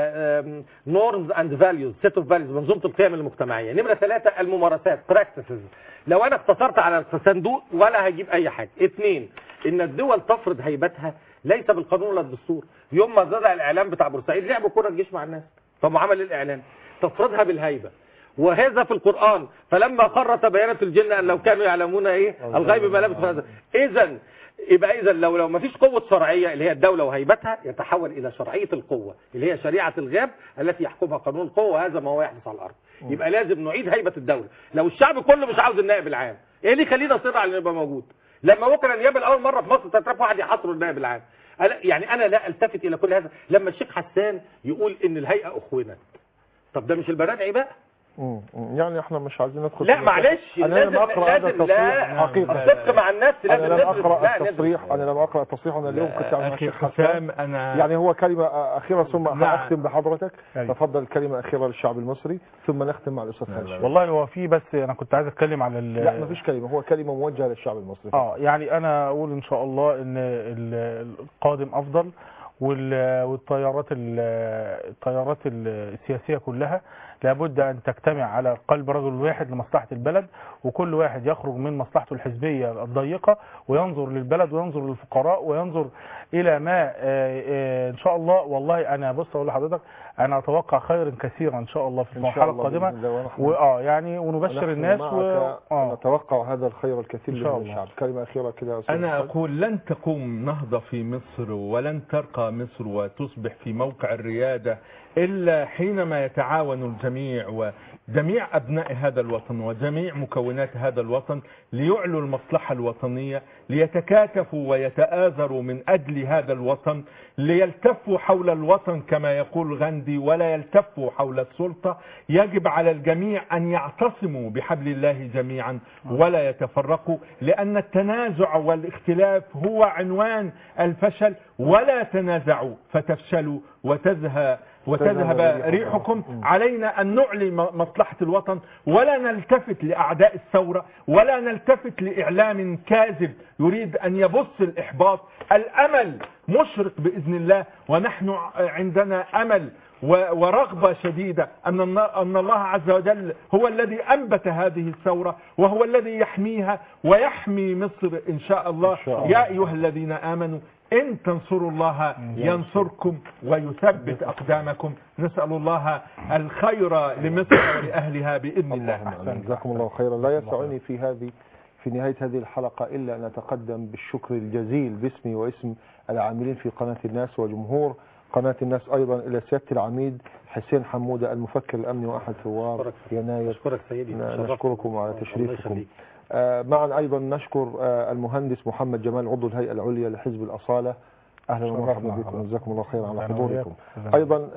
نورمز اند فاليوز سيت اوف فاليوز منظومه القيم المجتمعيه نمره ثلاثه الممارسات براكتسز لو انا اقتصرت على الصندوق ولا هجيب اي حاجه اثنين ان الدول تفرض هيبتها ليس بالقانون ولا الدستور يوم ما زرع الاعلام بتاع بورسعيد لعبوا كره الجيش مع الناس طب عمل الاعلام تفرضها بالهيبه وهذا في القرآن فلما قر تبينت الجن أن لو كانوا يعلمون إيه الغيب ما لبثوا هذا إذا يبقى إذا لو لو ما فيش قوة شرعية اللي هي الدولة وهيبتها يتحول إلى شرعية القوة اللي هي شريعة الغاب التي يحكمها قانون القوة وهذا ما هو يحدث على الأرض يبقى لازم نعيد هيبة الدولة لو الشعب كله مش عاوز النائب العام إيه اللي يخلينا نصر على إنه يبقى موجود لما ممكن النيابة لأول مرة في مصر 3000 واحد يحصروا النائب العام أنا- يعني أنا لا ألتفت إلى كل هذا لما الشيخ حسان يقول إن الهيئة أخونت طب ده مش البرادعي بقى مم. مم. يعني احنا مش عايزين ندخل لا في معلش أنا لازم لم أقرأ هذا لازم التصريح لا حقيقة الصدق مع الناس لازم أنا لم ندرس أقرأ لا ندرس. التصريح أنا لم أقرأ التصريح أنا اليوم كنت أعمل مع أخي الشيخ حسان حسام أنا يعني هو كلمة أخيرة ثم نعم. أختم بحضرتك أيوة. تفضل كلمة أخيرة للشعب المصري ثم نختم مع الأستاذ خالد والله هو في بس انا كنت عايز اتكلم على ال- لا مفيش كلمة هو كلمة موجهة للشعب المصري اه يعني انا اقول ان شاء الله ان ال- القادم افضل وال- والطيارات ال- الطيارات ال- السياسيه كلها لابد ان تجتمع على قلب رجل واحد لمصلحه البلد وكل واحد يخرج من مصلحته الحزبيه الضيقه وينظر للبلد وينظر للفقراء وينظر الى ما آه، آه، ان شاء الله والله انا بص اقول لحضرتك انا اتوقع خيرا كثيرا ان شاء الله في إن شاء المرحله الله القادمه بإذن الله ونحن- واه يعني ونبشر ونحن الناس معك و... اه نتوقع هذا الخير الكثير إن شاء من الله. الشعب كلمة أخيرة كده يا أستاذ أنا خالد. أقول لن تقوم نهضة في مصر ولن ترقى مصر وتصبح في موقع الريادة إلا حينما يتعاون الجميع وجميع أبناء هذا الوطن وجميع مكونات هذا الوطن ليعلوا المصلحة الوطنية ليتكاتفوا ويتآزروا من أجل هذا الوطن ليلتفوا حول الوطن كما يقول غاندي ولا يلتفوا حول السلطة يجب على الجميع أن يعتصموا بحبل الله جميعا ولا يتفرقوا لأن التنازع والاختلاف هو عنوان الفشل ولا تنازعوا فتفشلوا وتذهب وتذهب ريحكم علينا أن نعلي م- مصلحة الوطن ولا نلتفت لأعداء الثورة ولا نلتفت لإعلام كاذب يريد أن يبث الإحباط الأمل مشرق بإذن الله ونحن عندنا أمل و- ورغبة شديدة أن الن- أن الله عز وجل هو الذي أنبت هذه الثورة وهو الذي يحميها ويحمي مصر إن شاء الله, إن شاء الله. يا أيها الذين آمنوا إن تنصروا الله ينصركم ويثبت أقدامكم نسأل الله الخير لمصر ولأهلها بإذن الله اللهم آمين. جزاكم الله خيرا لا يسعني في هذه في نهاية هذه الحلقة إلا أن أتقدم بالشكر الجزيل باسمي واسم العاملين في قناة الناس وجمهور قناة الناس أيضا إلى سيادة العميد حسين حمودة المفكر الأمني وأحد ثوار أشكرك. يناير أشكرك سيدي ن- شرفتني. نشكركم على الله تشريفكم يخليك. آه، معا أيضا نشكر آه، المهندس محمد جمال عضو الهيئة العليا لحزب الأصالة أهلا ومرحبا شرفنا بكم حضرتك. جزاكم الله خيرا على أهلا حضوركم وإياكم. أيضا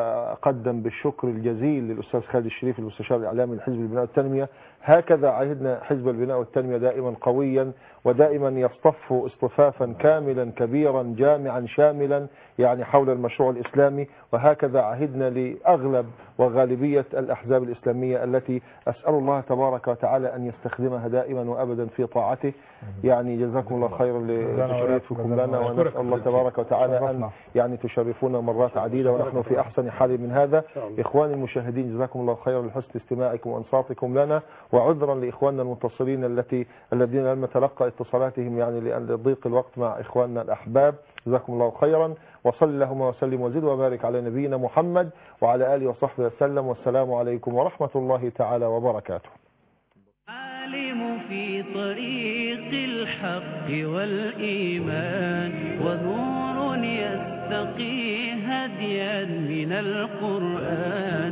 نتقدم بالشكر الجزيل للأستاذ خالد الشريف المستشار الإعلامي لحزب البناء والتنمية هكذا عهدنا حزب البناء والتنمية دائما قويا ودائما يصطف اصطفافا كاملا كبيرا جامعا شاملا يعني حول المشروع الإسلامي وهكذا عهدنا لأغلب وغالبية الأحزاب الإسلامية التي أسأل الله تبارك وتعالى أن يستخدمها دائما وأبدا في طاعته يعني جزاكم الله خيرا لتشريفكم لنا ونسأل الله تبارك وتعالى أن يعني تشرفونا مرات عديدة ونحن في أحسن حال من هذا إخواني المشاهدين جزاكم الله خيرا لحسن استماعكم وأنصاتكم لنا وعذرا لإخواننا المتصلين التي الذين لم نتلقى اتصالاتهم يعني لأن لضيق الوقت مع إخواننا الأحباب جزاكم الله خيرا وصل اللهم وسلم وزد وبارك على نبينا محمد وعلى آله وصحبه وسلم والسلام عليكم ورحمة الله تعالى وبركاته عالم في طريق الحق والإيمان ونور يستقي هديا من القرآن